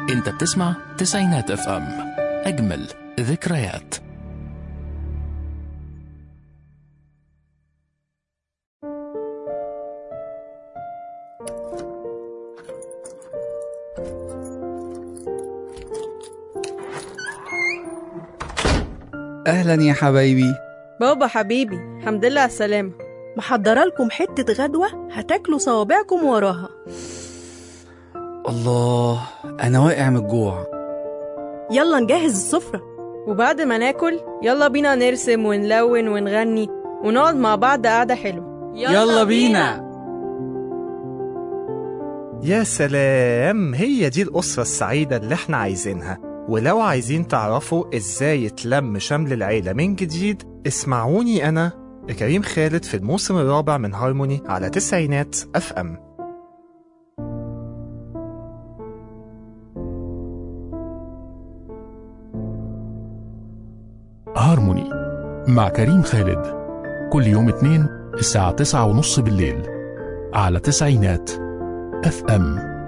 انت بتسمع تسعينات اف ام اجمل ذكريات أهلا يا حبايبي بابا حبيبي الحمد لله على السلامة محضرة لكم حتة غدوة هتاكلوا صوابعكم وراها الله أنا واقع من الجوع يلا نجهز السفرة وبعد ما ناكل يلا بينا نرسم ونلون ونغني ونقعد مع بعض قعدة حلوة يا سلام هي دي الأسرة السعيدة اللي احنا عايزينها ولو عايزين تعرفوا ازاي يتلم شمل العيلة من جديد اسمعوني أنا كريم خالد في الموسم الرابع من هارموني على تسعينات اف ام هارموني مع كريم خالد كل يوم اثنين الساعة تسعة ونص بالليل على تسعينات اف ام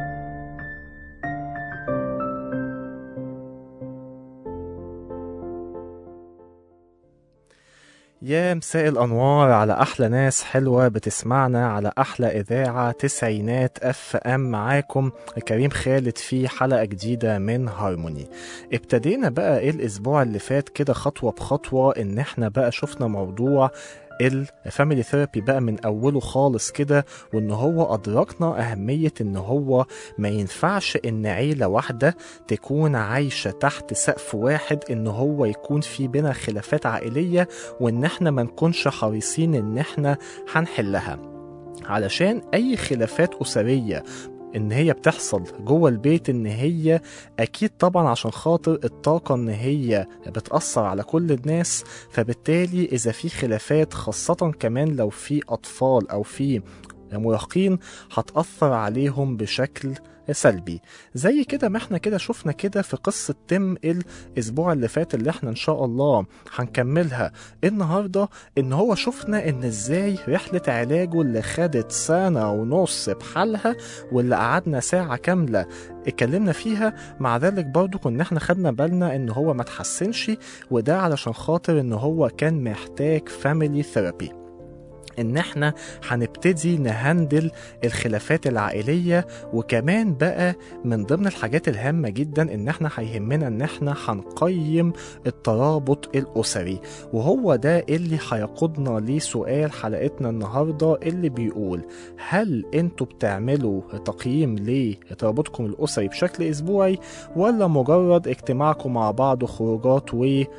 يا مساء الأنوار على أحلى ناس حلوة بتسمعنا على أحلى إذاعة تسعينات أف أم معاكم كريم خالد في حلقة جديدة من هارموني ابتدينا بقى إيه الأسبوع اللي فات كده خطوة بخطوة إن إحنا بقى شفنا موضوع الفاميلي ثيرابي بقى من اوله خالص كده وان هو ادركنا اهميه ان هو ما ينفعش ان عيله واحده تكون عايشه تحت سقف واحد ان هو يكون في بينا خلافات عائليه وان احنا ما نكونش حريصين ان احنا هنحلها علشان اي خلافات اسريه ان هي بتحصل جوه البيت ان هي اكيد طبعا عشان خاطر الطاقه ان هي بتاثر على كل الناس فبالتالي اذا في خلافات خاصه كمان لو في اطفال او في مراهقين هتاثر عليهم بشكل سلبي زي كده ما احنا كده شفنا كده في قصة تم الاسبوع اللي فات اللي احنا ان شاء الله هنكملها النهاردة ان هو شفنا ان ازاي رحلة علاجه اللي خدت سنة ونص بحالها واللي قعدنا ساعة كاملة اتكلمنا فيها مع ذلك برضو كنا احنا خدنا بالنا ان هو ما تحسنش وده علشان خاطر ان هو كان محتاج فاميلي ثيرابي ان احنا هنبتدي نهندل الخلافات العائلية وكمان بقى من ضمن الحاجات الهامة جدا ان احنا هيهمنا ان احنا هنقيم الترابط الاسري وهو ده اللي هيقودنا لسؤال حلقتنا النهاردة اللي بيقول هل انتوا بتعملوا تقييم لترابطكم الاسري بشكل اسبوعي ولا مجرد اجتماعكم مع بعض وخروجات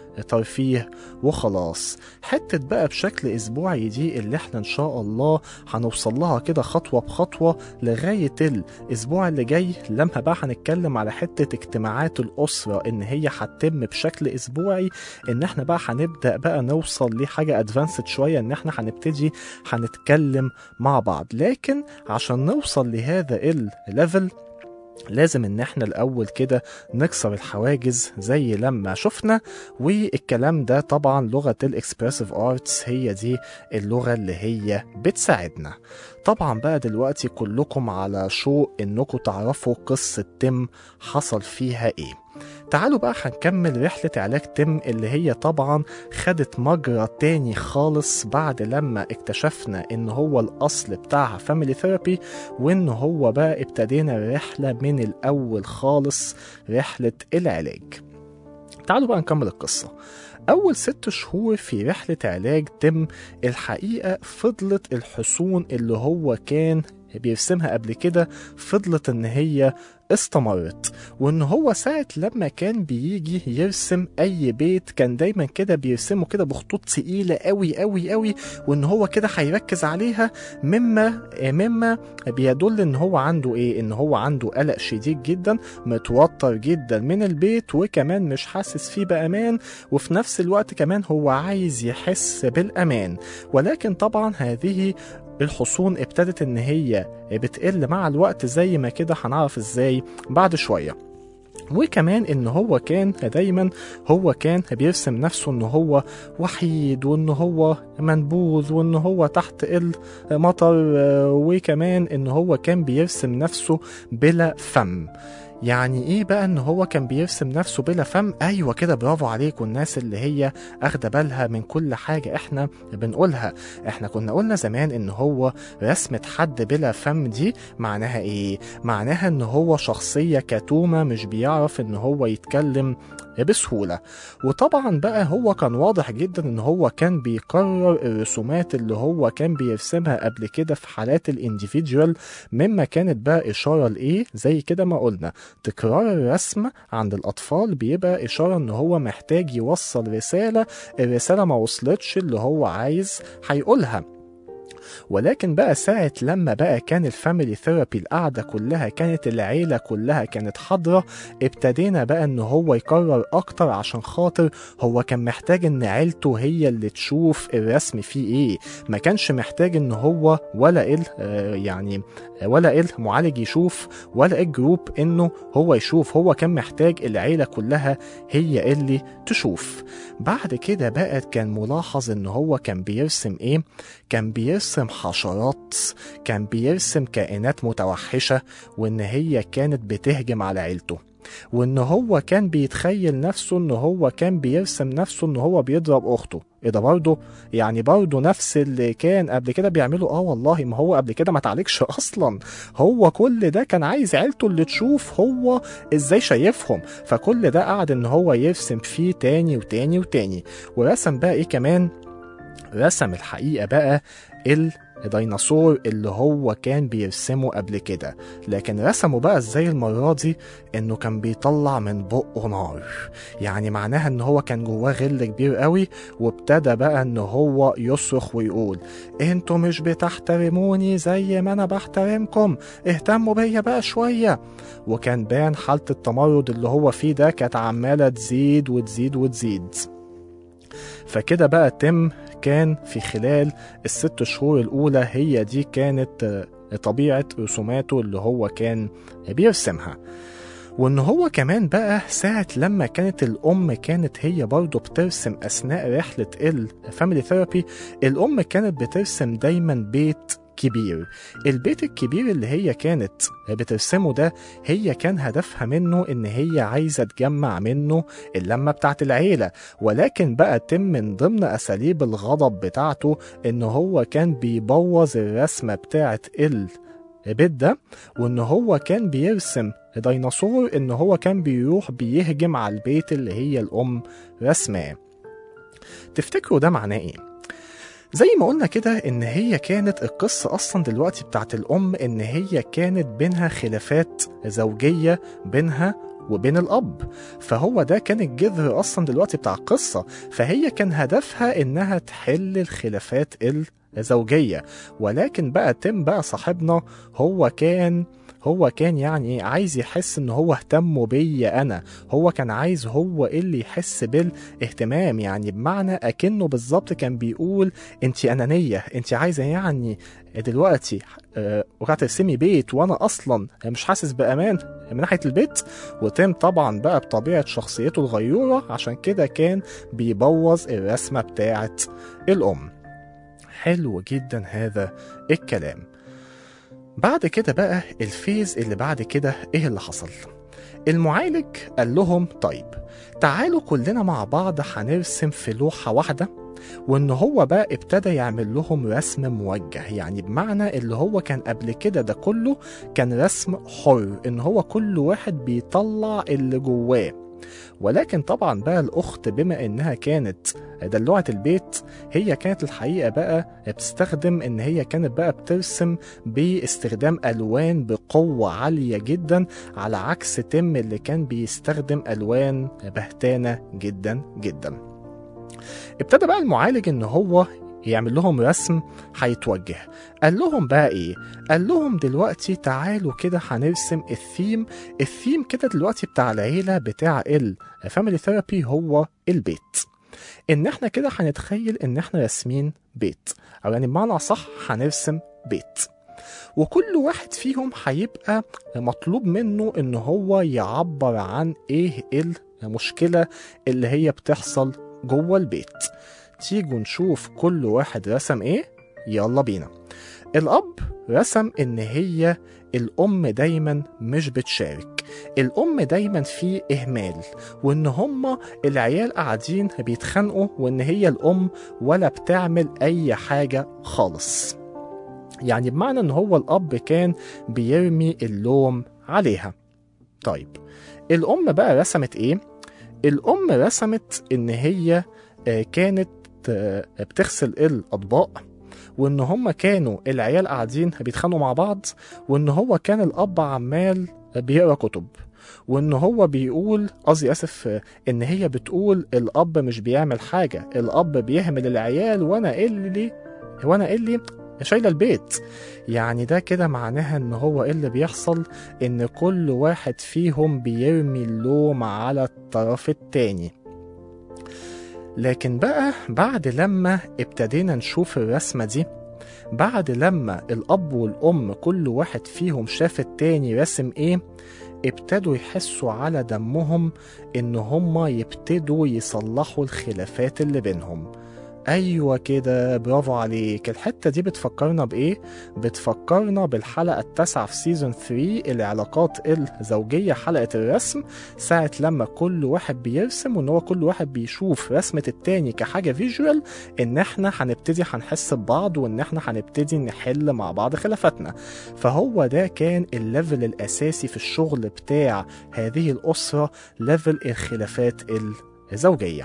وترفيه وخلاص حتة بقى بشكل اسبوعي دي اللي احنا ان شاء الله هنوصل لها كده خطوة بخطوة لغاية الاسبوع اللي جاي لما بقى هنتكلم على حتة اجتماعات الاسرة ان هي هتتم بشكل اسبوعي ان احنا بقى هنبدأ بقى نوصل لحاجة ادفانسد شوية ان احنا هنبتدي هنتكلم مع بعض لكن عشان نوصل لهذا الليفل لازم ان احنا الاول كده نكسر الحواجز زي لما شفنا والكلام ده طبعا لغه الاكسبرسيف ارتس هي دي اللغه اللي هي بتساعدنا طبعا بقى دلوقتي كلكم على شوق انكم تعرفوا قصه تم حصل فيها ايه تعالوا بقى هنكمل رحلة علاج تم اللي هي طبعا خدت مجرى تاني خالص بعد لما اكتشفنا ان هو الاصل بتاعها فاميلي ثيرابي وان هو بقى ابتدينا الرحلة من الاول خالص رحلة العلاج تعالوا بقى نكمل القصة أول ست شهور في رحلة علاج تم الحقيقة فضلت الحصون اللي هو كان بيرسمها قبل كده فضلت ان هي استمرت وان هو ساعة لما كان بيجي يرسم اي بيت كان دايما كده بيرسمه كده بخطوط تقيلة قوي قوي قوي وان هو كده هيركز عليها مما مما بيدل ان هو عنده ايه ان هو عنده قلق شديد جدا متوتر جدا من البيت وكمان مش حاسس فيه بامان وفي نفس الوقت كمان هو عايز يحس بالامان ولكن طبعا هذه الحصون ابتدت ان هي بتقل مع الوقت زي ما كده هنعرف ازاي بعد شويه وكمان ان هو كان دايما هو كان بيرسم نفسه ان هو وحيد وان هو منبوذ وان هو تحت المطر آه، وكمان ان هو كان بيرسم نفسه بلا فم يعني ايه بقى ان هو كان بيرسم نفسه بلا فم ايوه كده برافو عليكم الناس اللي هي اخده بالها من كل حاجه احنا بنقولها احنا كنا قلنا زمان ان هو رسمه حد بلا فم دي معناها ايه معناها ان هو شخصيه كتومه مش بيعرف ان هو يتكلم بسهوله وطبعا بقى هو كان واضح جدا ان هو كان بيكرر الرسومات اللي هو كان بيرسمها قبل كده في حالات الانديفيديوال مما كانت بقى اشاره لايه زي كده ما قلنا تكرار الرسم عند الاطفال بيبقى اشاره ان هو محتاج يوصل رساله الرساله ما وصلتش اللي هو عايز هيقولها ولكن بقى ساعة لما بقى كان الفاميلي ثيرابي القعدة كلها كانت العيلة كلها كانت حاضرة ابتدينا بقى ان هو يكرر اكتر عشان خاطر هو كان محتاج ان عيلته هي اللي تشوف الرسم فيه ايه ما كانش محتاج ان هو ولا ال آه، يعني ولا المعالج يشوف ولا الجروب انه هو يشوف هو كان محتاج العيلة كلها هي اللي تشوف بعد كده بقى كان ملاحظ ان هو كان بيرسم ايه كان بيرسم حشرات كان بيرسم كائنات متوحشة وان هي كانت بتهجم على عيلته وان هو كان بيتخيل نفسه ان هو كان بيرسم نفسه ان هو بيضرب اخته ايه ده برضه يعني برضه نفس اللي كان قبل كده بيعمله اه والله ما هو قبل كده ما تعالجش اصلا هو كل ده كان عايز عيلته اللي تشوف هو ازاي شايفهم فكل ده قعد ان هو يرسم فيه تاني وتاني وتاني ورسم بقى ايه كمان رسم الحقيقة بقى الديناصور اللي هو كان بيرسمه قبل كده لكن رسمه بقى ازاي المرة دي انه كان بيطلع من بقه نار يعني معناها ان هو كان جواه غل كبير قوي وابتدى بقى ان هو يصرخ ويقول انتوا مش بتحترموني زي ما انا بحترمكم اهتموا بيا بقى شوية وكان بان حالة التمرد اللي هو فيه ده كانت عمالة تزيد وتزيد وتزيد فكده بقى تم كان في خلال الست شهور الأولى هي دي كانت آه، طبيعة رسوماته اللي هو كان بيرسمها وان هو كمان بقى ساعة لما كانت الأم كانت هي برضه بترسم أثناء رحلة الفاميلي ثيرابي الأم كانت بترسم دايما بيت كبير البيت الكبير اللي هي كانت بترسمه ده هي كان هدفها منه ان هي عايزة تجمع منه اللمة بتاعت العيلة ولكن بقى تم من ضمن اساليب الغضب بتاعته ان هو كان بيبوظ الرسمة بتاعت البيت ده وان هو كان بيرسم ديناصور ان هو كان بيروح بيهجم على البيت اللي هي الام رسماه تفتكروا ده معناه ايه زي ما قلنا كده ان هي كانت القصة اصلا دلوقتي بتاعت الام ان هي كانت بينها خلافات زوجية بينها وبين الاب فهو ده كان الجذر اصلا دلوقتي بتاع القصة فهي كان هدفها انها تحل الخلافات الزوجية ولكن بقى تم بقى صاحبنا هو كان هو كان يعني إيه؟ عايز يحس ان هو اهتم بيا انا هو كان عايز هو اللي يحس بالاهتمام يعني بمعنى اكنه بالظبط كان بيقول انت انانيه انت عايزه يعني دلوقتي آه، وقعت ترسمي بيت وانا اصلا مش حاسس بامان من ناحيه البيت وتم طبعا بقى بطبيعه شخصيته الغيوره عشان كده كان بيبوظ الرسمه بتاعت الام حلو جدا هذا الكلام بعد كده بقى الفيز اللي بعد كده ايه اللي حصل المعالج قال لهم طيب تعالوا كلنا مع بعض هنرسم في لوحة واحدة وان هو بقى ابتدى يعمل لهم رسم موجه يعني بمعنى اللي هو كان قبل كده ده كله كان رسم حر ان هو كل واحد بيطلع اللي جواه ولكن طبعا بقى الاخت بما انها كانت دلوعة البيت هي كانت الحقيقة بقى بتستخدم ان هي كانت بقى بترسم باستخدام الوان بقوة عالية جدا على عكس تم اللي كان بيستخدم الوان بهتانة جدا جدا ابتدى بقى المعالج ان هو يعمل لهم رسم هيتوجه قال لهم بقى ايه قال لهم دلوقتي تعالوا كده هنرسم الثيم الثيم كده دلوقتي بتاع العيلة بتاع الفاميلي ثيرابي هو البيت ان احنا كده هنتخيل ان احنا راسمين بيت او يعني بمعنى صح هنرسم بيت وكل واحد فيهم هيبقى مطلوب منه ان هو يعبر عن ايه المشكلة اللي هي بتحصل جوه البيت تيجوا نشوف كل واحد رسم ايه يلا بينا الأب رسم إن هي الأم دايما مش بتشارك الأم دايما في إهمال وإن هما العيال قاعدين بيتخانقوا وإن هي الأم ولا بتعمل أي حاجة خالص يعني بمعنى إن هو الأب كان بيرمي اللوم عليها طيب الأم بقى رسمت إيه؟ الأم رسمت إن هي آه، كانت آه، بتغسل الأطباق وإن هما كانوا العيال قاعدين بيتخانقوا مع بعض وإن هو كان الأب عمال بيقرا كتب وإن هو بيقول قصدي آسف آه، إن هي بتقول الأب مش بيعمل حاجة الأب بيهمل العيال وأنا اللي وأنا اللي شايلة البيت يعني ده كده معناها ان هو ايه اللي بيحصل ان كل واحد فيهم بيرمي اللوم على الطرف التاني لكن بقى بعد لما ابتدينا نشوف الرسمة دي بعد لما الأب والأم كل واحد فيهم شاف التاني رسم ايه ابتدوا يحسوا على دمهم ان هما يبتدوا يصلحوا الخلافات اللي بينهم ايوه كده برافو عليك الحته دي بتفكرنا بايه بتفكرنا بالحلقه التاسعه في سيزون 3 العلاقات الزوجيه حلقه الرسم ساعه لما كل واحد بيرسم وان هو كل واحد بيشوف رسمه التاني كحاجه فيجوال ان احنا هنبتدي هنحس ببعض وان احنا هنبتدي نحل مع بعض خلافاتنا فهو ده كان الليفل الاساسي في الشغل بتاع هذه الاسره ليفل الخلافات الزوجيه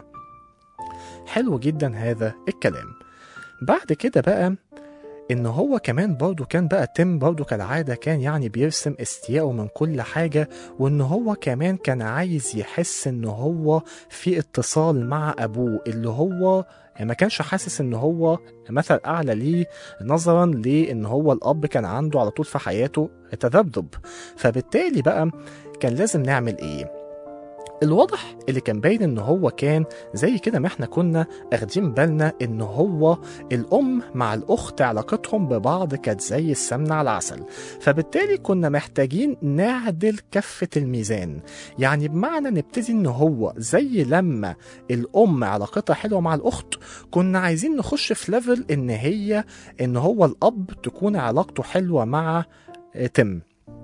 حلو جدا هذا الكلام بعد كده بقى ان هو كمان برضه كان بقى تم برضه كالعاده كان يعني بيرسم استياءه من كل حاجه وان هو كمان كان عايز يحس ان هو في اتصال مع ابوه اللي هو ما كانش حاسس ان هو مثل اعلى ليه نظرا لان هو الاب كان عنده على طول في حياته تذبذب فبالتالي بقى كان لازم نعمل ايه الواضح اللي كان باين ان هو كان زي كده ما احنا كنا اخدين بالنا ان هو الام مع الاخت علاقتهم ببعض كانت زي السمنه على العسل فبالتالي كنا محتاجين نعدل كفه الميزان يعني بمعنى نبتدي ان هو زي لما الام علاقتها حلوه مع الاخت كنا عايزين نخش في ليفل ان هي ان هو الاب تكون علاقته حلوه مع تم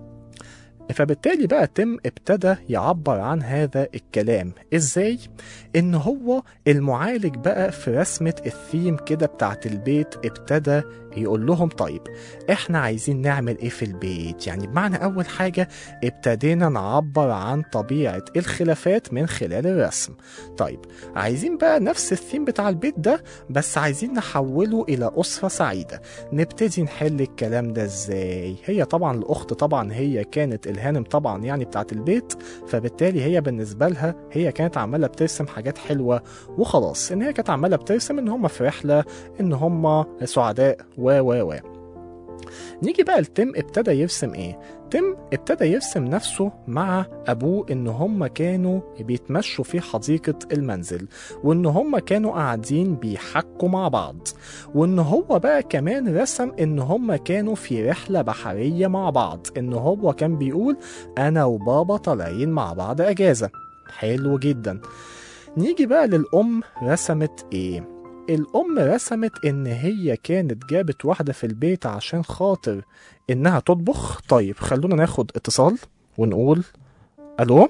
فبالتالي بقى تم ابتدى يعبر عن هذا الكلام ازاي ان هو المعالج بقى في رسمة الثيم كده بتاعت البيت ابتدى يقول لهم طيب احنا عايزين نعمل ايه في البيت يعني بمعنى اول حاجة ابتدينا نعبر عن طبيعة الخلافات من خلال الرسم طيب عايزين بقى نفس الثيم بتاع البيت ده بس عايزين نحوله الى اسرة سعيدة نبتدي نحل الكلام ده ازاي هي طبعا الاخت طبعا هي كانت الهانم طبعا يعني بتاعت البيت فبالتالي هي بالنسبة لها هي كانت عمالة بترسم حاجات حلوة وخلاص ان هي كانت عمالة بترسم ان هم في رحلة ان هم سعداء و و و نيجي بقى لتم ابتدى يرسم ايه تم ابتدى يرسم نفسه مع ابوه ان هم كانوا بيتمشوا في حديقة المنزل وان هم كانوا قاعدين بيحكوا مع بعض وان هو بقى كمان رسم ان هم كانوا في رحلة بحرية مع بعض ان هو كان بيقول انا وبابا طالعين مع بعض اجازة حلو جدا نيجي بقى للأم رسمت ايه الأم رسمت إن هي كانت جابت واحدة في البيت عشان خاطر إنها تطبخ طيب خلونا ناخد اتصال ونقول ألو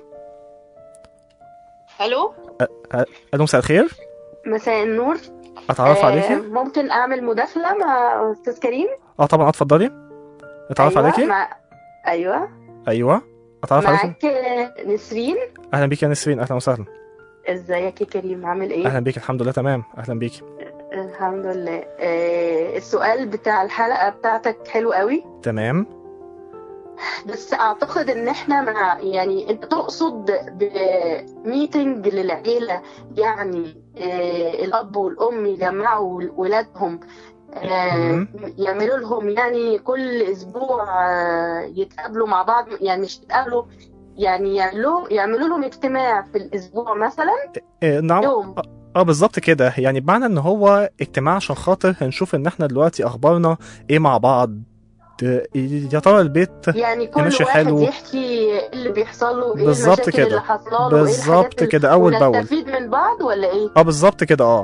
الو ألو مساء الخير مساء النور أتعرف آه، عليكي؟ ممكن اعمل مداخله مع استاذ كريم أه طبعا اتفضلي أتعرف أيوة، عليكي؟ مع... ايوه أيوه أتعرف عليكي؟ معاك آه، نسرين أهلا بيكي يا نسرين أهلا وسهلا ازيك يا كريم عامل ايه أهلا بيكي الحمد لله تمام أهلا بيكي الحمد لله آه، السؤال بتاع الحلقه بتاعتك حلو قوي تمام بس اعتقد ان احنا مع يعني انت تقصد بميتنج للعيله يعني آه، الاب والام يجمعوا ولادهم آه، مم. يعملوا لهم يعني كل اسبوع آه، يتقابلوا مع بعض يعني مش يتقابلوا يعني يعملوا يعملوا لهم اجتماع في الاسبوع مثلا إيه نعم يوم اه بالظبط كده يعني بمعنى ان هو اجتماع عشان خاطر هنشوف ان احنا دلوقتي اخبارنا ايه مع بعض آه، يا ترى البيت يعني كل ماشي واحد حلو. يحكي ايه اللي بيحصل له ايه بالظبط المشاكل كده. اللي حاصله له ايه بالظبط الحاجات كده اول اللي باول ونستفيد من بعض ولا ايه اه بالظبط كده اه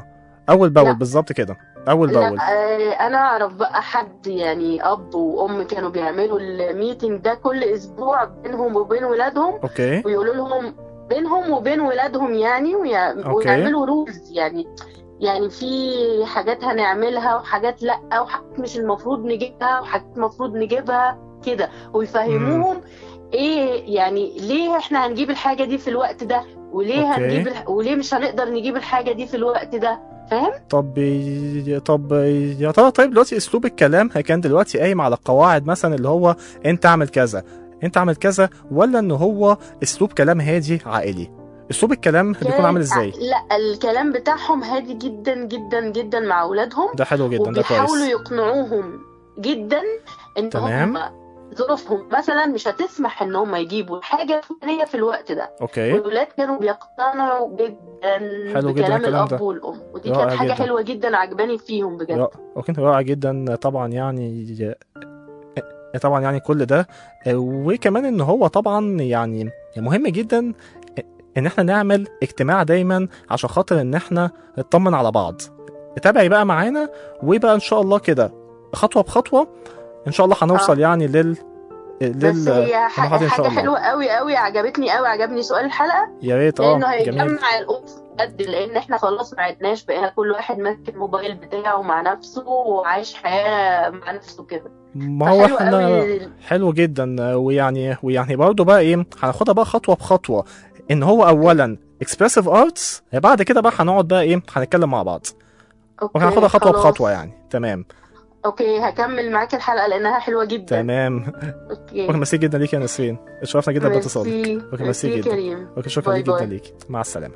اول باول لا. بالظبط كده اول باول لا آه، انا اعرف بقى حد يعني اب وام كانوا بيعملوا الميتنج ده كل اسبوع بينهم وبين ولادهم اوكي ويقولوا لهم بينهم وبين ولادهم يعني ويع- أوكي. ويعملوا رولز يعني يعني في حاجات هنعملها وحاجات لا وحاجات مش المفروض نجيبها وحاجات المفروض نجيبها كده ويفهموهم ايه يعني ليه احنا هنجيب الحاجة دي في الوقت ده وليه أوكي. هنجيب الح... وليه مش هنقدر نجيب الحاجة دي في الوقت ده فاهم؟ طب طب يا ترى طيب دلوقتي اسلوب الكلام كان دلوقتي قايم على قواعد مثلا اللي هو انت اعمل كذا انت اعمل كذا ولا ان هو اسلوب كلام هادي عائلي اسلوب الكلام بيكون عامل ازاي لا الكلام بتاعهم هادي جدا جدا جدا مع اولادهم ده حلو جدا ده وبيحاولوا كويس يقنعوهم جدا ان تمام. هم ظروفهم مثلا مش هتسمح ان هم يجيبوا حاجه فلانيه في الوقت ده اوكي والولاد كانوا بيقتنعوا جدا حلو جدا بكلام الكلام الاب ده. والام ودي رائع كانت حاجه جدا. حلوه جدا عجباني فيهم بجد رائع وكان رائع جدا طبعا يعني طبعا يعني كل ده وكمان ان هو طبعا يعني مهم جدا ان احنا نعمل اجتماع دايما عشان خاطر ان احنا نطمن على بعض تابعي بقى معانا وبقى ان شاء الله كده خطوه بخطوه ان شاء الله هنوصل يعني لل بس لل هي طموحات حاجه, ان شاء حاجة الله حلوه قوي قوي عجبتني قوي عجبني سؤال الحلقه يا ريت لانه اه جميل هيجمع الاسر بجد لان احنا خلاص ما عدناش بقينا كل واحد ماسك الموبايل بتاعه مع نفسه وعايش حياه مع نفسه كده ما هو فحلو احنا قوي حلو جدا ويعني ويعني برضه بقى ايه هناخدها بقى خطوه بخطوه ان هو اولا اكسبرسيف ارتس بعد كده بقى هنقعد بقى ايه هنتكلم مع بعض اوكي وهناخدها خطوه خلاص. بخطوه يعني تمام اوكي هكمل معاك الحلقه لانها حلوه جدا تمام اوكي اوكي ميرسي جدا ليك يا نسرين اتشرفنا جدا باتصالك ميرسي اوكي ميرسي ميرسي جدا كريم اوكي شكرا باي ليك جدا باي. ليك مع السلامه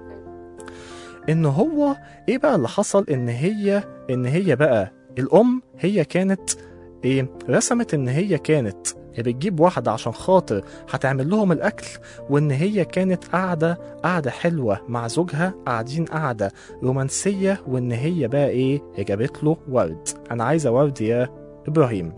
ان هو ايه بقى اللي حصل ان هي ان هي بقى الام هي كانت ايه رسمت ان هي كانت بتجيب واحدة عشان خاطر هتعمل لهم الأكل وإن هي كانت قاعدة قاعدة حلوة مع زوجها قاعدين قاعدة رومانسية وإن هي بقى إيه جابت له ورد أنا عايزة ورد يا إبراهيم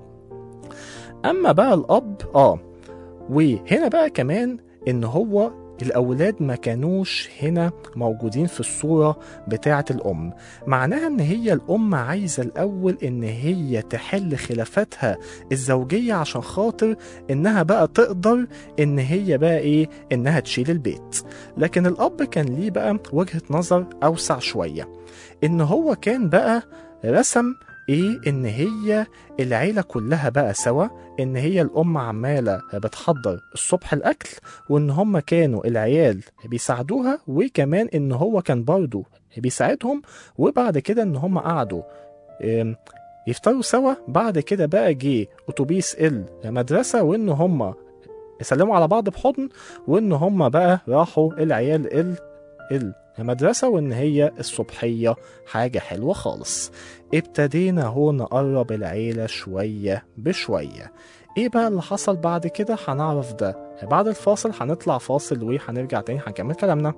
أما بقى الأب آه وهنا بقى كمان إن هو الأولاد ما كانوش هنا موجودين في الصورة بتاعة الأم معناها إن هي الأم عايزة الأول إن هي تحل خلافاتها الزوجية عشان خاطر إنها بقى تقدر إن هي بقى إيه إنها تشيل البيت لكن الأب كان ليه بقى وجهة نظر أوسع شوية إن هو كان بقى رسم ايه ان هي العيلة كلها بقى سوا ان هي الام عمالة بتحضر الصبح الاكل وان هم كانوا العيال بيساعدوها وكمان ان هو كان برضه بيساعدهم وبعد كده ان هم قعدوا آم، يفطروا سوا بعد كده بقى جه اتوبيس المدرسة وان هم يسلموا على بعض بحضن وان هم بقى راحوا العيال ال المدرسة وإن هي الصبحية حاجة حلوة خالص ابتدينا هو نقرب العيلة شوية بشوية ايه بقى اللي حصل بعد كده هنعرف ده بعد الفاصل هنطلع فاصل وهنرجع تاني هنكمل كلامنا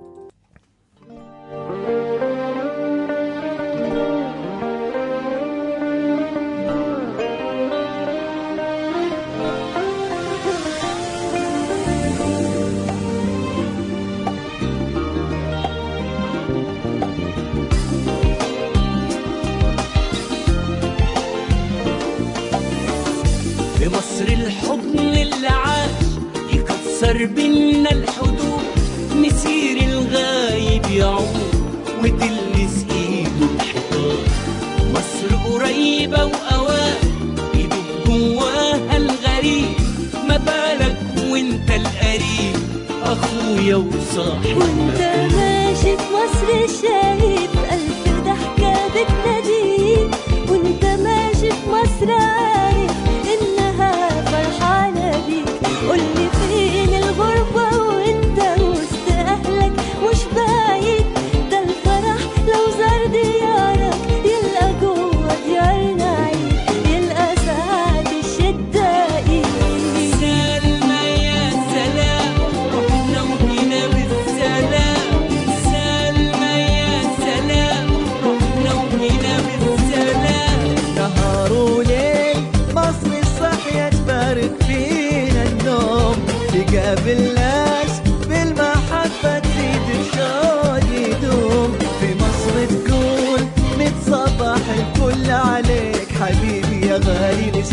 في مصر الحضن اللي عاش يكسر بينا الحدود مسير الغايب يعود وتلمس ايده الحيطان مصر قريبة وأوان يدوب جواها الغريب ما بالك وانت القريب أخويا وصاحب وانت ماشي في مصر شايف ألف ضحكة بتناديك وانت ماشي في مصر عارف إنها فرحانة بيك قولي فين الغربة وانت وسط أهلك مش بعيد ده الفرح لو زار ديارك يلقى جوه ديارنا عيد يلقى ساعات الشدة إيد سلمى يا سلام رحنا وجينا بالسلام سلمى يا سلام رحنا وجينا بالسلام نهار وليل مصر الصحية تبارك فينا النوم تقابل ناس بالمحبة تزيد الشوق يدوم في مصر تكون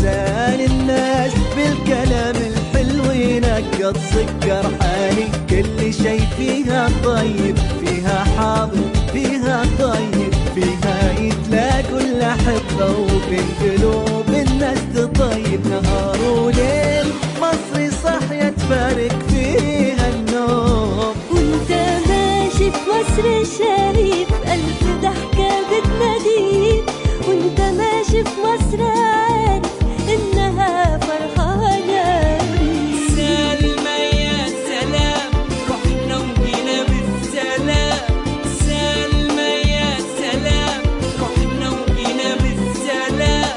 لسان الناس بالكلام الحلو ينقط سكر حالي كل شي فيها طيب فيها حاضر فيها طيب فيها يتلاقوا الأحبة وبين قلوب الناس تطيب نهار وليل مصري صحية تفارق فيها النوم وانت ماشي في مصر شايف ألف ضحكة بتناديك وانت ماشي في مصر عارف إنها فرحانة بيك سلمى يا سلام رحنا وجينا بالسلام سلمى يا سلام رحنا وجينا بالسلام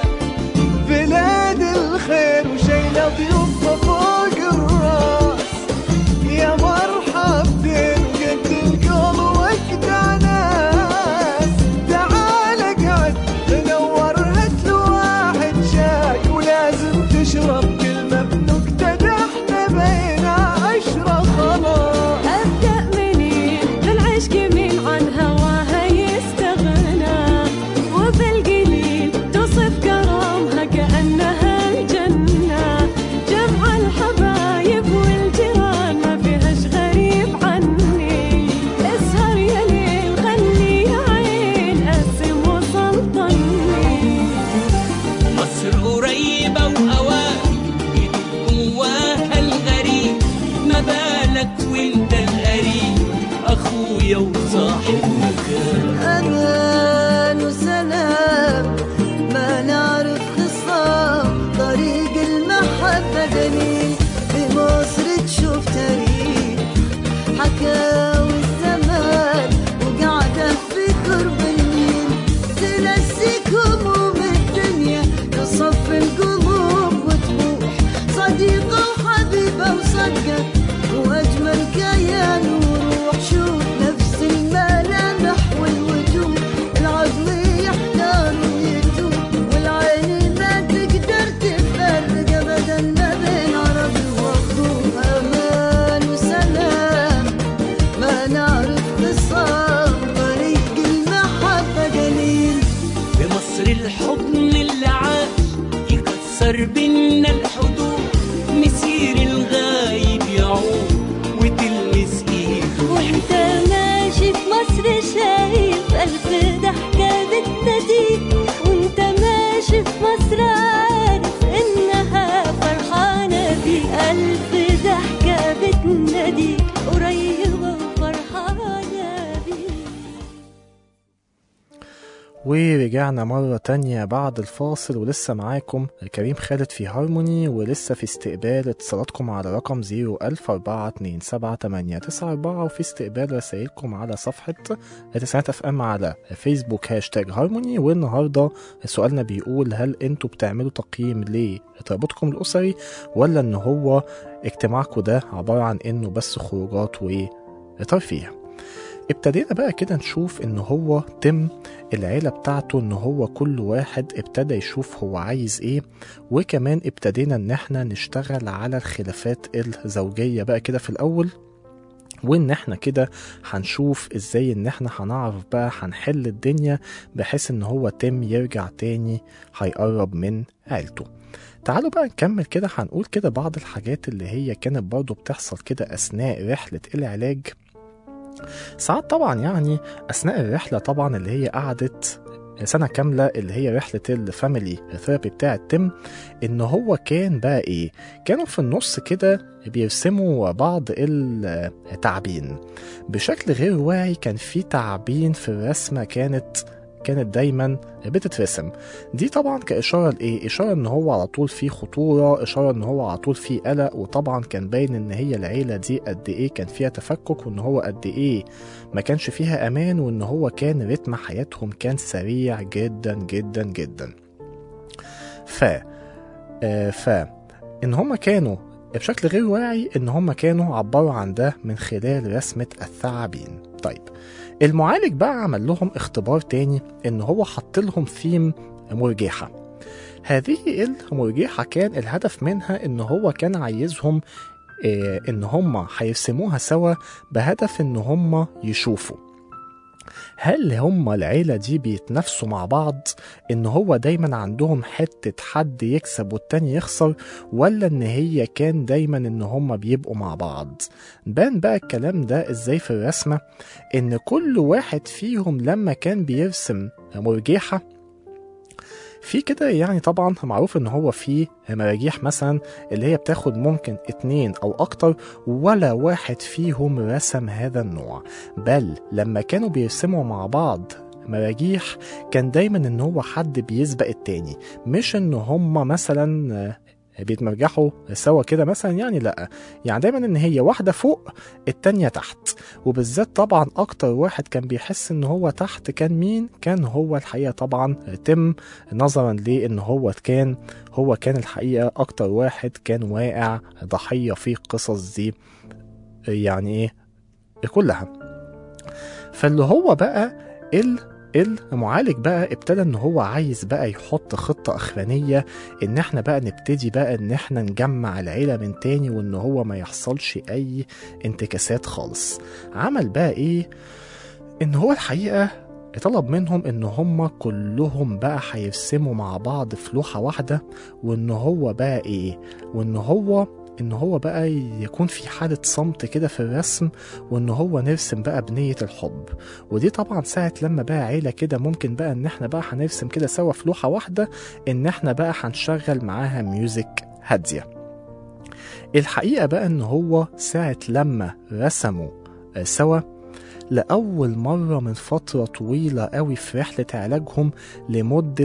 بلاد الخير وشيلة ضيوفها فوق الراس يا مرحبتين قد القول وجدع ناس تعال اقعد تنور هات له واحد شاي ولازم تشرب كلمة بنكتة ده احنا بينا عشرة خلاص أبدأ منين بالعشق مين عن هواها يستغنى وبالقليل توصف كرامها كأنها الجنة جمع الحبايب والجيران ما فيهاش غريب عني اسهر يا ليل غني يا عين قسم وسلطني مصر قريبة وأوان جواها الغريب ما بالك وانت القريب أخويا وصاحب مكان أمان وسلام ما نعرف خصام طريق المحبة دليل في مصر تشوف تاريخ حكاوي الزمان وقاعدة في قرب النيل تنسيك هموم الدنيا تصفي القلوب وتبوح صديقة وحبيبة وصدقة وأجمل كيان وروح شوف نفس الملامح والوجوه العزم يحتار ويتوب والعين ما تقدر تفرق أبدا ما بين عربي وأخوه أمان وسلام ما نعرف خصام طريق المحبة قليل بمصر الحضن اللي عاش يكسر بينا الحدود مسير الغايب يعود وتلمس ايد وانت ماشي في مصر شايف ألف ضحكة بتناديك وانت ماشي في مصر عارف إنها فرحانة بيك ألف ضحكة بتناديك قريبة وفرحانة بيك ورجعنا مرة تانية بعد الفاصل ولسه معاكم كريم خالد في هارموني ولسه في استقبال اتصالاتكم على رقم 010427894 وفي استقبال رسائلكم على صفحة تسعات اف ام على فيسبوك هاشتاج هارموني والنهاردة سؤالنا بيقول هل انتوا بتعملوا تقييم لترابطكم الأسري ولا ان هو اجتماعكم ده عبارة عن انه بس خروجات وترفيه ابتدينا بقى كده نشوف ان هو تم العيلة بتاعته ان هو كل واحد ابتدى يشوف هو عايز ايه وكمان ابتدينا ان احنا نشتغل على الخلافات الزوجية بقى كده في الاول وان احنا كده هنشوف ازاي ان احنا هنعرف بقى هنحل الدنيا بحيث ان هو تم يرجع تاني هيقرب من عيلته تعالوا بقى نكمل كده هنقول كده بعض الحاجات اللي هي كانت برضه بتحصل كده اثناء رحلة العلاج ساعات طبعا يعني اثناء الرحله طبعا اللي هي قعدت سنه كامله اللي هي رحله الفاميلي ثيرابي بتاعه تم ان هو كان بقى ايه كانوا في النص كده بيرسموا بعض التعبين بشكل غير واعي كان في تعبين في الرسمه كانت كانت دايما بتترسم دي طبعا كإشارة لإيه؟ إشارة إن هو على طول في خطورة إشارة إن هو على طول في قلق وطبعا كان باين إن هي العيلة دي قد إيه كان فيها تفكك وإن هو قد إيه ما كانش فيها أمان وإن هو كان رتم حياتهم كان سريع جدا جدا جدا ف آه ف إن هما كانوا بشكل غير واعي إن هما كانوا عبروا عن ده من خلال رسمة الثعابين طيب المعالج بقى عمل لهم اختبار تاني ان هو حط لهم ثيم مرجحة هذه المرجحة كان الهدف منها ان هو كان عايزهم اه ان هم هيرسموها سوا بهدف ان هم يشوفوا هل هما العيلة دي بيتنافسوا مع بعض ان هو دايما عندهم حتة حد يكسب والتاني يخسر ولا ان هي كان دايما ان هما بيبقوا مع بعض بان بقى الكلام ده ازاي في الرسمة ان كل واحد فيهم لما كان بيرسم مرجيحة في كده يعني طبعا معروف ان هو في مراجيح مثلا اللي هي بتاخد ممكن اتنين او اكتر ولا واحد فيهم رسم هذا النوع بل لما كانوا بيرسموا مع بعض مراجيح كان دايما ان هو حد بيسبق التاني مش ان هما مثلا آه، بيتمرجحوا سوا كده مثلا يعني لا يعني دايما ان هي واحده فوق التانية تحت وبالذات طبعا اكتر واحد كان بيحس ان هو تحت كان مين كان هو الحقيقه طبعا تم نظرا لان هو كان هو كان الحقيقه اكتر واحد كان واقع ضحيه في القصص دي يعني ايه كلها فاللي هو بقى ال المعالج بقى ابتدى ان هو عايز بقى يحط خطة اخرانية ان احنا بقى نبتدي بقى ان احنا نجمع العيلة من تاني وان هو ما يحصلش اي انتكاسات خالص عمل بقى ايه ان هو الحقيقة طلب منهم ان هم كلهم بقى هيرسموا مع بعض في لوحة واحدة وان هو بقى ايه وان هو ان هو بقى يكون في حالة صمت كده في الرسم وان هو نرسم بقى بنية الحب ودي طبعا ساعة لما بقى عيلة كده ممكن بقى ان احنا بقى هنرسم كده سوا في لوحة واحدة ان احنا بقى هنشغل معاها ميوزك هادية الحقيقة بقى ان هو ساعة لما رسموا آه، سوا لأول مرة من فترة طويلة قوي في رحلة علاجهم لمدة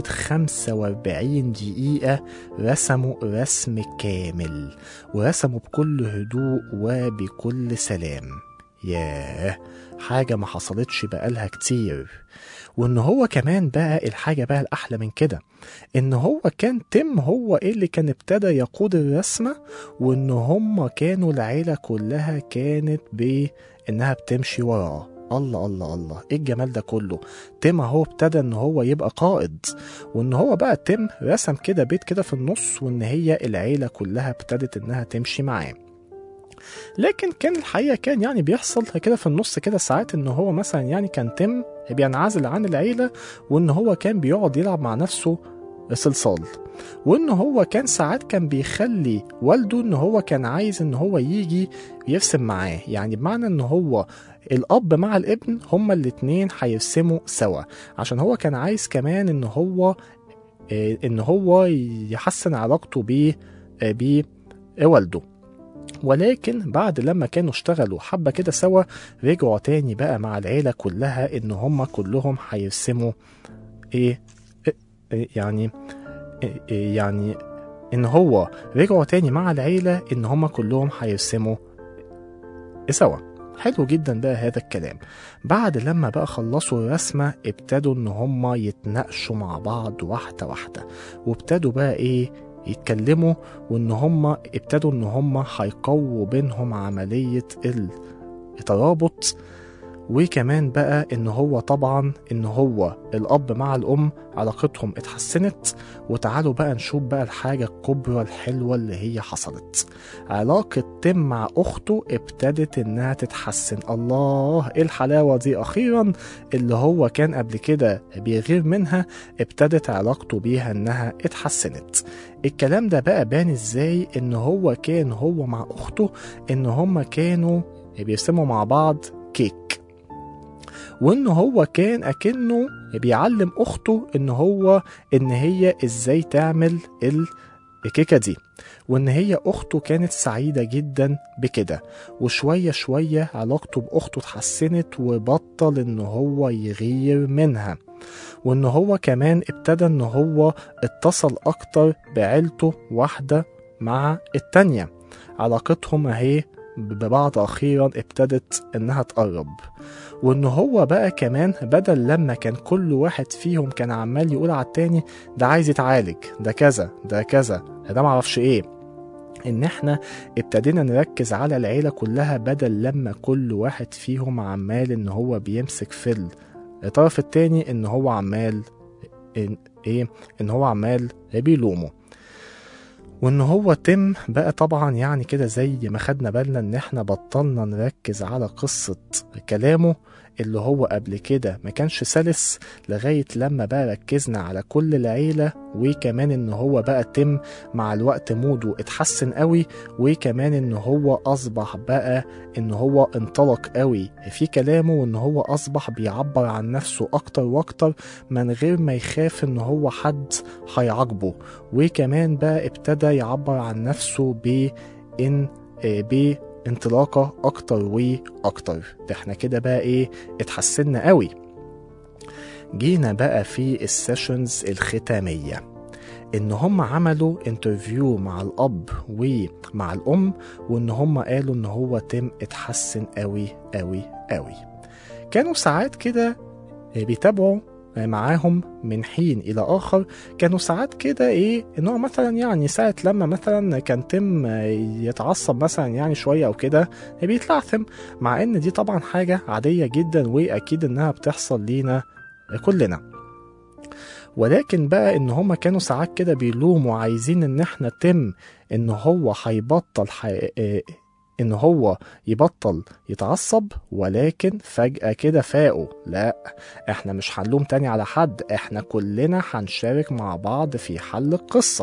45 دقيقة رسموا رسم كامل ورسموا بكل هدوء وبكل سلام ياه حاجة ما حصلتش بقالها كتير وان هو كمان بقى الحاجة بقى الأحلى من كده ان هو كان تم هو ايه اللي كان ابتدى يقود الرسمة وان هم كانوا العيلة كلها كانت بانها بتمشي وراه الله الله الله ايه الجمال ده كله تيم اهو ابتدى ان هو يبقى قائد وان هو بقى تيم رسم كده بيت كده في النص وان هي العيلة كلها ابتدت انها تمشي معاه لكن كان الحقيقة كان يعني بيحصل كده في النص كده ساعات ان هو مثلا يعني كان تيم بينعزل عن العيلة وان هو كان بيقعد يلعب مع نفسه صلصال وان هو كان ساعات كان بيخلي والده ان هو كان عايز ان هو يجي يرسم معاه يعني بمعنى ان هو الاب مع الابن هما الاتنين هيرسموا سوا عشان هو كان عايز كمان ان هو آه، ان هو يحسن علاقته بيه آه، بوالده ولكن بعد لما كانوا اشتغلوا حبة كده سوا رجعوا تاني بقى مع العيلة كلها ان هما كلهم هيرسموا ايه إيه يعني إيه- إيه يعني ان هو رجعوا تاني مع العيلة ان هما كلهم هيرسموا سوا حلو جدا بقى هذا الكلام بعد لما بقى خلصوا الرسمة ابتدوا ان هما يتناقشوا مع بعض واحدة واحدة وابتدوا بقى ايه يتكلموا وان هما ابتدوا ان هما هيقووا بينهم عملية الترابط وكمان بقى ان هو طبعا ان هو الاب مع الام علاقتهم اتحسنت وتعالوا بقى نشوف بقى الحاجة الكبرى الحلوة اللي هي حصلت علاقة تيم مع اخته ابتدت انها تتحسن الله ايه الحلاوة دي اخيرا اللي هو كان قبل كده بيغير منها ابتدت علاقته بيها انها اتحسنت الكلام ده بقى بان ازاي ان هو كان هو مع اخته ان هما كانوا بيرسموا مع بعض كيك وان هو كان اكنه بيعلم اخته ان هو ان هي ازاي تعمل الكيكه دي وان هي اخته كانت سعيده جدا بكده وشويه شويه علاقته باخته اتحسنت وبطل ان هو يغير منها وان هو كمان ابتدى ان هو اتصل اكتر بعيلته واحده مع التانيه علاقتهم اهي ببعض اخيرا ابتدت انها تقرب وان هو بقى كمان بدل لما كان كل واحد فيهم كان عمال يقول على التاني ده عايز يتعالج ده كذا ده كذا ده معرفش ايه ان احنا ابتدينا نركز على العيلة كلها بدل لما كل واحد فيهم عمال ان هو بيمسك في الطرف التاني ان هو عمال إن ايه ان هو عمال بيلومه وان هو تم بقى طبعا يعني كده زي ما خدنا بالنا ان احنا بطلنا نركز على قصة كلامه اللي هو قبل كده ما كانش سلس لغاية لما بقى ركزنا على كل العيلة وكمان ان هو بقى تم مع الوقت موده اتحسن قوي وكمان ان هو اصبح بقى ان هو انطلق قوي في كلامه وان هو اصبح بيعبر عن نفسه اكتر واكتر من غير ما يخاف ان هو حد هيعاقبه وكمان بقى ابتدى يعبر عن نفسه بان آه، بانطلاقة اكتر واكتر ده احنا كده بقى ايه اتحسنا قوي جينا بقى في السيشنز الختاميه ان هم عملوا انترفيو مع الاب ومع الام وان هم قالوا ان هو تم اتحسن قوي قوي قوي كانوا ساعات كده بيتابعوا معاهم من حين الى اخر كانوا ساعات كده ايه ان هو مثلا يعني ساعه لما مثلا كان تم يتعصب مثلا يعني شويه او كده بيتلعثم مع ان دي طبعا حاجه عاديه جدا واكيد انها بتحصل لينا كلنا ولكن بقى ان هما كانوا ساعات كده بيلوموا عايزين ان احنا تم ان هو هيبطل حي... آه، ان هو يبطل يتعصب ولكن فجأة كده فاقوا لا احنا مش هنلوم تاني على حد احنا كلنا هنشارك مع بعض في حل القصة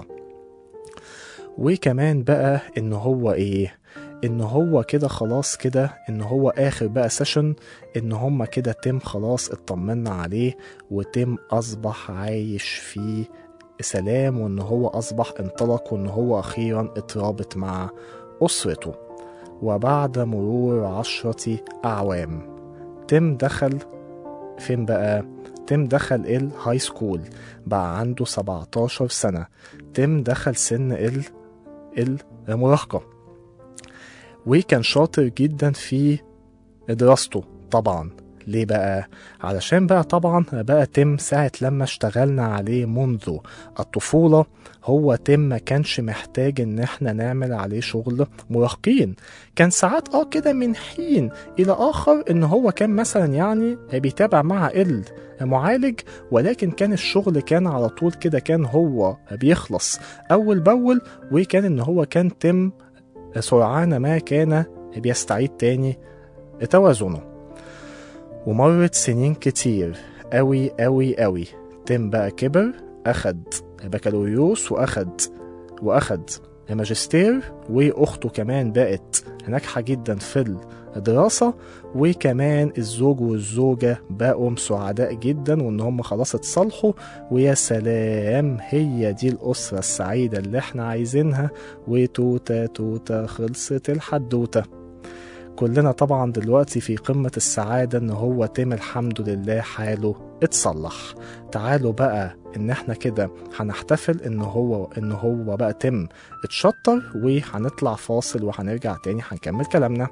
وكمان بقى ان هو ايه ان هو كده خلاص كده ان هو اخر بقى سيشن ان هما كده تم خلاص اطمنا عليه وتم اصبح عايش في سلام وان هو اصبح انطلق وان هو اخيرا اترابط مع اسرته وبعد مرور عشرة اعوام تم دخل فين بقى تم دخل الهاي سكول بقى عنده 17 سنة تم دخل سن ال المراهقة وكان شاطر جدا في دراسته طبعا ليه بقى؟ علشان بقى طبعا بقى تم ساعة لما اشتغلنا عليه منذ الطفولة هو تم ما كانش محتاج ان احنا نعمل عليه شغل مراهقين كان ساعات اه كده من حين الى اخر ان هو كان مثلا يعني بيتابع مع المعالج ولكن كان الشغل كان على طول كده كان هو بيخلص اول باول وكان ان هو كان تم سرعان ما كان بيستعيد تاني توازنه ومرت سنين كتير أوي أوي أوي تم بقى كبر أخد بكالوريوس وأخد وأخد ماجستير وأخته كمان بقت ناجحة جدا في الدراسة وكمان الزوج والزوجة بقوا سعداء جدا وإن هم خلاص اتصالحوا ويا سلام هي دي الأسرة السعيدة اللي احنا عايزينها وتوتة توتة خلصت الحدوتة كلنا طبعا دلوقتي في قمة السعادة ان هو تم الحمد لله حاله اتصلح تعالوا بقى ان احنا كده هنحتفل ان هو ان هو بقى تم اتشطر وهنطلع فاصل وهنرجع تاني هنكمل كلامنا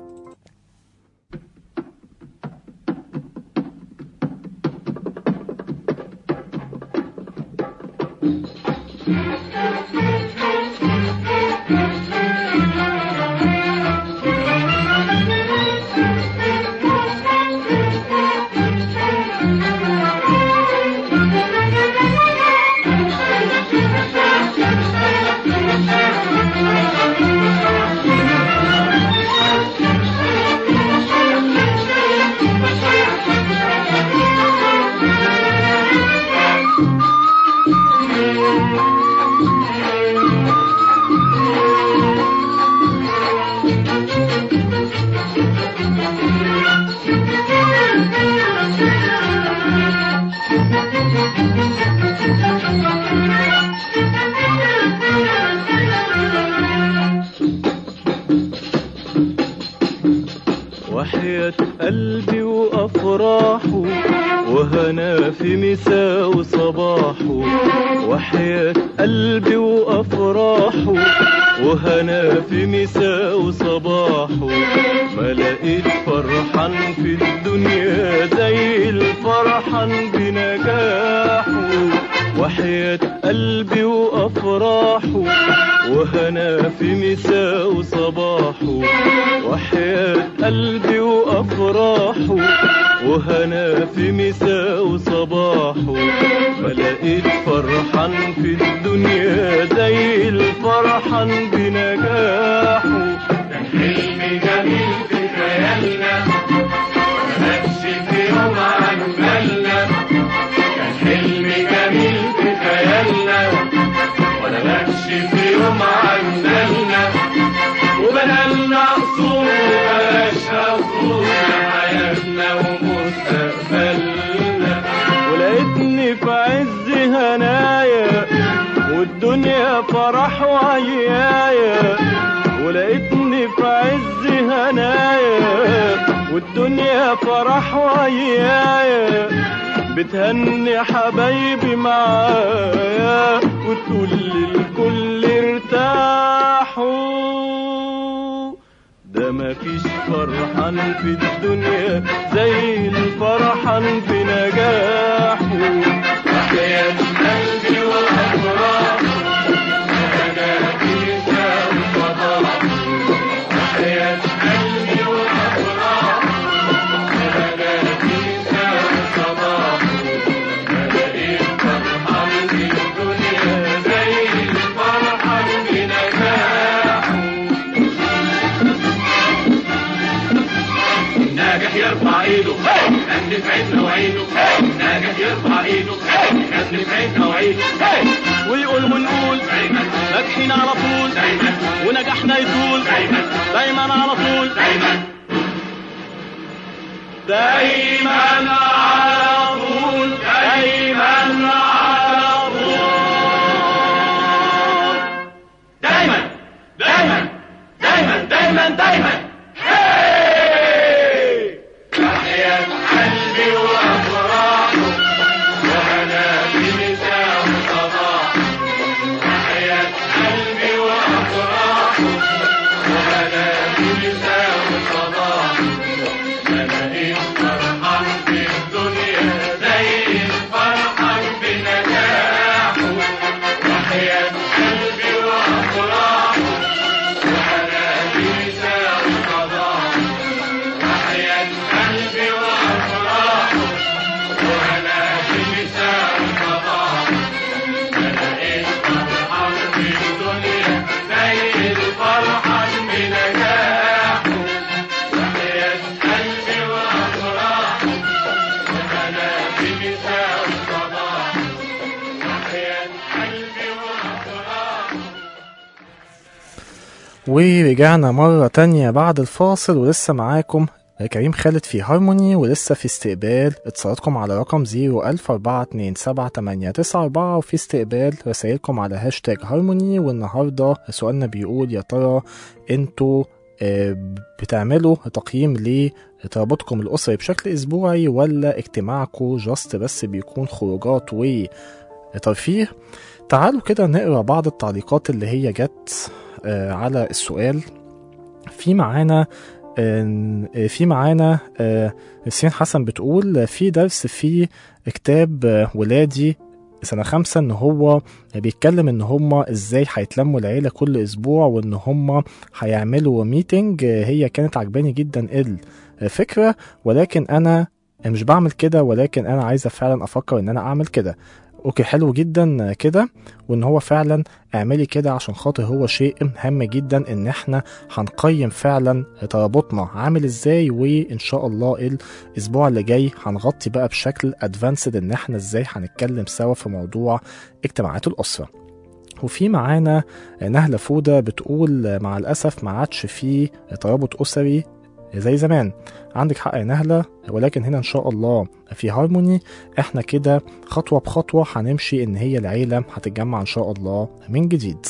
وحياة قلبي وأفراحه وهنا في مساء وصباحه وحياة قلبي وأفراحه وهنا في مساء وصباحه ما لقيت فرحان في الدنيا زي الفرحان بنجاحه وحياة قلبي وأفراحه وهنا في مساء وصباحه وحياة قلبي وأفراحه وهنا في مساء وصباحه ما لقيت فرحان في الدنيا زي الفرحان بنجاحه كان حلم جميل في خيالنا مبقاش ويايا ولقيتني في عز هنايا والدنيا فرح ويايا بتهني حبايبي معايا وتقول للكل ارتاحوا ده مفيش فرحان في الدنيا زي الفرحان في نجاحه حياة قلبي وأفراحه أنا فيها وفضاحه حياة قلبي وأفراحه أنا فيها وفضاحه أنا إيه فرحان في الدنيا زي الفرحان في نجاحه ناجح يرفع ايده نجم في عيننا وعينه ناجح يرفع ايده نجم في عيننا وعينه ويقول ونقول دايما ناجحين على طول دايما ونجاحنا يطول دايما دايما على طول دايما دايما على طول دايما على طول دايما دايما دايما دايما دايما هاي تحية قلبي وأفراحه وأنا في مساء صباح تحية قلبي وأفراحه وأنا في مساء صباح أنا إيه فرحان في الدنيا زي الفرحان بنجاحه تحية قلبي وأفراحه وأنا في مساء صباح تحية قلبي وأفراحه وأنا في مساء صباح أنا إيه فرحان في الدنيا زي الفرحان بنجاحه تحية قلبي وأفراحه وأنا في مساء صباح تحية قلبي وأفراحه ورجعنا مرة تانية بعد الفاصل ولسه معاكم كريم خالد في هارموني ولسه في استقبال اتصالاتكم على رقم 010427894 وفي استقبال رسائلكم على هاشتاج هارموني والنهاردة سؤالنا بيقول يا ترى انتوا آه، بتعملوا تقييم لترابطكم الأسري بشكل أسبوعي ولا اجتماعكم جاست بس بيكون خروجات وترفيه تعالوا كده نقرا بعض التعليقات اللي هي جت آه، على السؤال في معانا آه، في معانا آه، نسرين حسن بتقول في درس في كتاب آه، ولادي سنة خمسة ان هو بيتكلم ان هما ازاي هيتلموا العيلة كل اسبوع وان هما هيعملوا ميتنج آه، هي كانت عجباني جدا الفكرة ولكن انا مش بعمل كده ولكن انا عايزة فعلا افكر ان انا اعمل كده اوكي حلو جدا كده وان هو فعلا اعملي كده عشان خاطر هو شيء هام جدا ان احنا هنقيم فعلا ترابطنا عامل ازاي وان شاء الله الاسبوع اللي جاي هنغطي بقى بشكل ادفانسد ان احنا ازاي هنتكلم سوا في موضوع اجتماعات الاسره وفي معانا نهلة فودة بتقول مع الأسف ما عادش في ترابط أسري زي زمان عندك حق يا نهلة ولكن هنا إن شاء الله في هارموني احنا كده خطوة بخطوة هنمشي إن هي العيلة هتتجمع إن شاء الله من جديد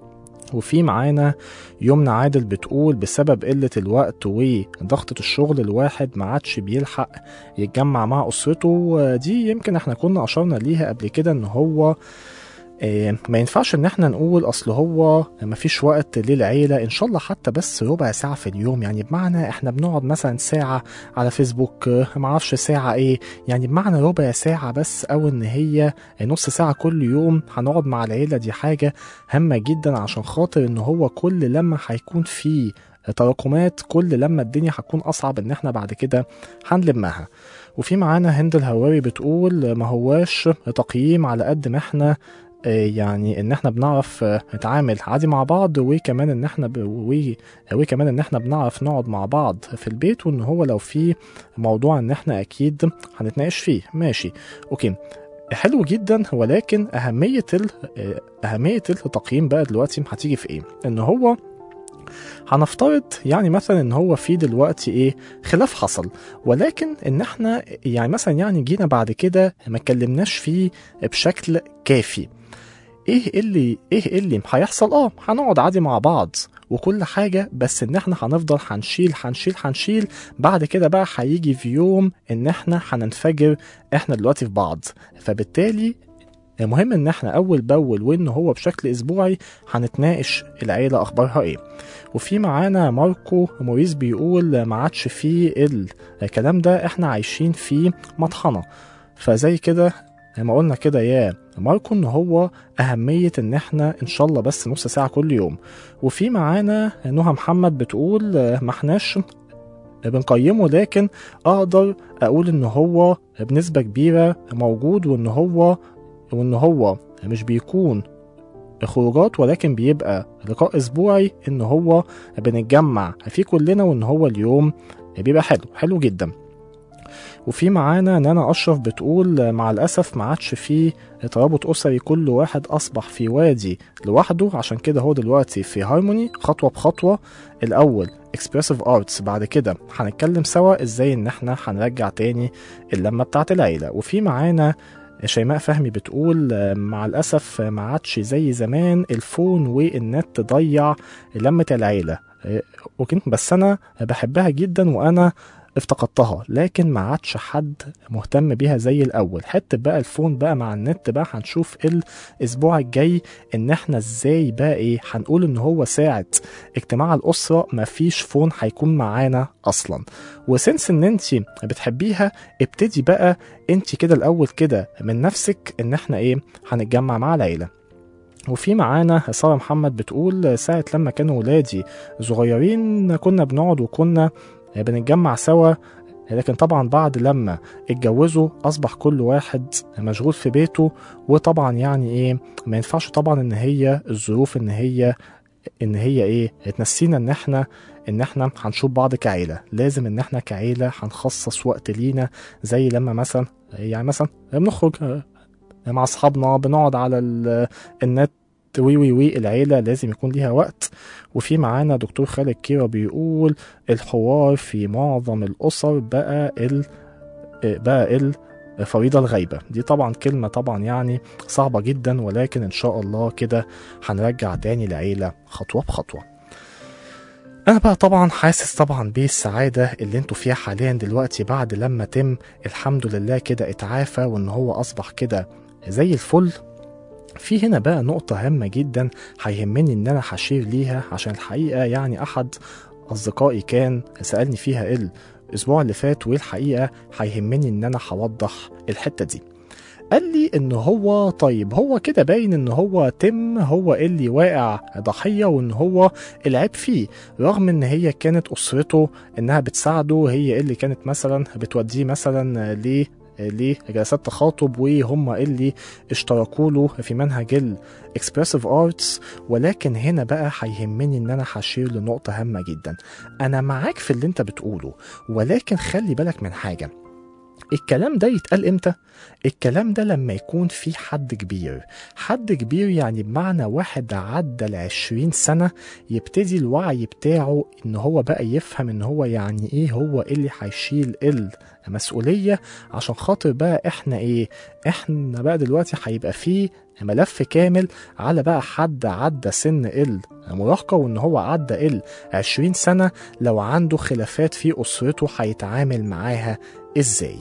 وفي معانا يمنى عادل بتقول بسبب قلة الوقت وضغطة الشغل الواحد ما عادش بيلحق يتجمع مع أسرته دي يمكن احنا كنا أشرنا ليها قبل كده إن هو آه، ما ينفعش ان احنا نقول اصل هو ما فيش وقت للعيله ان شاء الله حتى بس ربع ساعه في اليوم يعني بمعنى احنا بنقعد مثلا ساعه على فيسبوك آه، ما اعرفش ساعه ايه يعني بمعنى ربع ساعه بس او ان هي نص ساعه كل يوم هنقعد مع العيله دي حاجه هامه جدا عشان خاطر ان هو كل لما هيكون في تراكمات كل لما الدنيا هتكون اصعب ان احنا بعد كده هنلمها وفي معانا هند الهواري بتقول ما هواش تقييم على قد ما احنا آه، يعني ان احنا بنعرف آه، نتعامل عادي مع بعض وكمان ان احنا ب... و... وكمان ان احنا بنعرف نقعد مع بعض في البيت وان هو لو في موضوع ان احنا اكيد هنتناقش فيه ماشي اوكي حلو جدا ولكن اهميه ال... آه، اهميه التقييم بقى دلوقتي هتيجي في ايه ان هو هنفترض يعني مثلا ان هو في دلوقتي ايه خلاف حصل ولكن ان احنا يعني مثلا يعني جينا بعد كده ما اتكلمناش فيه بشكل كافي ايه اللي ايه اللي هيحصل اه هنقعد عادي مع بعض وكل حاجة بس ان احنا هنفضل هنشيل هنشيل هنشيل بعد كده بقى هيجي في يوم ان احنا هننفجر احنا دلوقتي في بعض فبالتالي المهم ان احنا اول باول وان هو بشكل اسبوعي هنتناقش العيله اخبارها ايه وفي معانا ماركو موريس بيقول ما عادش فيه الكلام ده احنا عايشين في مطحنه فزي كده زي ما قلنا كده يا ماركو ان هو اهميه ان احنا ان شاء الله بس نص ساعه كل يوم وفي معانا نهى محمد بتقول ما احناش بنقيمه لكن اقدر اقول ان هو بنسبه كبيره موجود وان هو وان هو مش بيكون خروجات ولكن بيبقى لقاء اسبوعي ان هو بنتجمع فيه كلنا وان هو اليوم بيبقى حلو حلو جدا وفي معانا نانا اشرف بتقول مع الاسف ما عادش فيه ترابط اسري كل واحد اصبح في وادي لوحده عشان كده هو دلوقتي في هارموني خطوه بخطوه الاول اكسبرسيف ارتس بعد كده هنتكلم سوا ازاي ان احنا هنرجع تاني اللمه بتاعت العيله وفي معانا شيماء فهمي بتقول مع الأسف ما عادش زي زمان الفون والنت ضيع لمة العيلة وكنت بس أنا بحبها جدا وأنا افتقدتها لكن ما عادش حد مهتم بيها زي الاول حته بقى الفون بقى مع النت بقى هنشوف الاسبوع الجاي ان احنا ازاي بقى ايه هنقول ان هو ساعه اجتماع الاسره ما فيش فون هيكون معانا اصلا وسنس ان انت بتحبيها ابتدي بقى انت كده الاول كده من نفسك ان احنا ايه هنتجمع مع العيله وفي معانا سارة محمد بتقول ساعة لما كانوا ولادي صغيرين كنا بنقعد وكنا بنتجمع سوا لكن طبعا بعد لما اتجوزوا اصبح كل واحد مشغول في بيته وطبعا يعني ايه ما ينفعش طبعا ان هي الظروف ان هي ان هي ايه تنسينا ان احنا ان احنا هنشوف بعض كعيله لازم ان احنا كعيله هنخصص وقت لينا زي لما مثلا يعني مثلا بنخرج مع اصحابنا بنقعد على النت وي وي وي العيله لازم يكون ليها وقت وفي معانا دكتور خالد كيرا بيقول الحوار في معظم الاسر بقى ال بقى ال فريضة الغيبة دي طبعا كلمة طبعا يعني صعبة جدا ولكن ان شاء الله كده هنرجع تاني العيلة خطوة بخطوة انا بقى طبعا حاسس طبعا بالسعادة اللي انتوا فيها حاليا دلوقتي بعد لما تم الحمد لله كده اتعافى وان هو اصبح كده زي الفل في هنا بقى نقطة هامة جدا هيهمني إن أنا هشير ليها عشان الحقيقة يعني أحد أصدقائي كان سألني فيها الأسبوع اللي فات والحقيقة هيهمني إن أنا هوضح الحتة دي قال لي ان هو طيب هو كده باين ان هو تم هو اللي واقع ضحيه وان هو العيب فيه رغم ان هي كانت اسرته انها بتساعده هي اللي كانت مثلا بتوديه مثلا ليه لجلسات تخاطب وهم اللي اشتركوا له في منهج الاكسبرسيف ارتس ولكن هنا بقى هيهمني ان انا هشير لنقطه هامه جدا انا معاك في اللي انت بتقوله ولكن خلي بالك من حاجه الكلام ده يتقال امتى؟ الكلام ده لما يكون في حد كبير حد كبير يعني بمعنى واحد عدى العشرين سنة يبتدي الوعي بتاعه ان هو بقى يفهم ان هو يعني ايه هو اللي هيشيل المسؤولية عشان خاطر بقى احنا ايه احنا بقى دلوقتي هيبقى فيه ملف كامل على بقى حد عدى سن المراهقة وان هو عدى ال 20 سنة لو عنده خلافات في اسرته هيتعامل معاها ازاي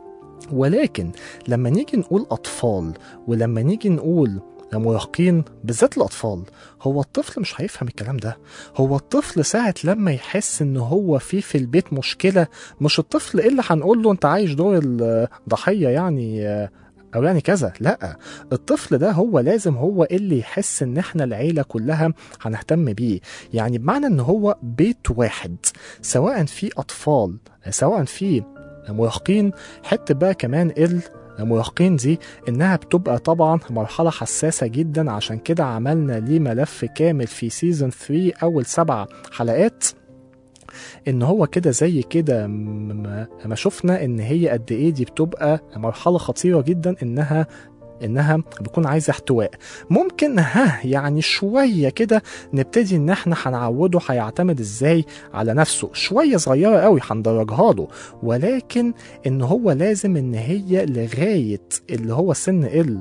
ولكن لما نيجي نقول اطفال ولما نيجي نقول مراهقين بالذات الاطفال هو الطفل مش هيفهم الكلام ده هو الطفل ساعة لما يحس ان هو في في البيت مشكلة مش الطفل اللي هنقول له انت عايش دور الضحية يعني او يعني كذا لا الطفل ده هو لازم هو اللي يحس ان احنا العيله كلها هنهتم بيه يعني بمعنى ان هو بيت واحد سواء في اطفال سواء في مراهقين حتى بقى كمان المراهقين دي انها بتبقى طبعا مرحله حساسه جدا عشان كده عملنا ليه ملف كامل في سيزون 3 اول سبع حلقات ان هو كده زي كده ما شفنا ان هي قد ايه دي بتبقى مرحله خطيره جدا انها انها بتكون عايزه احتواء ممكن ها يعني شويه كده نبتدي ان احنا هنعوده هيعتمد ازاي على نفسه شويه صغيره قوي هندرجها له ولكن ان هو لازم ان هي لغايه اللي هو سن ال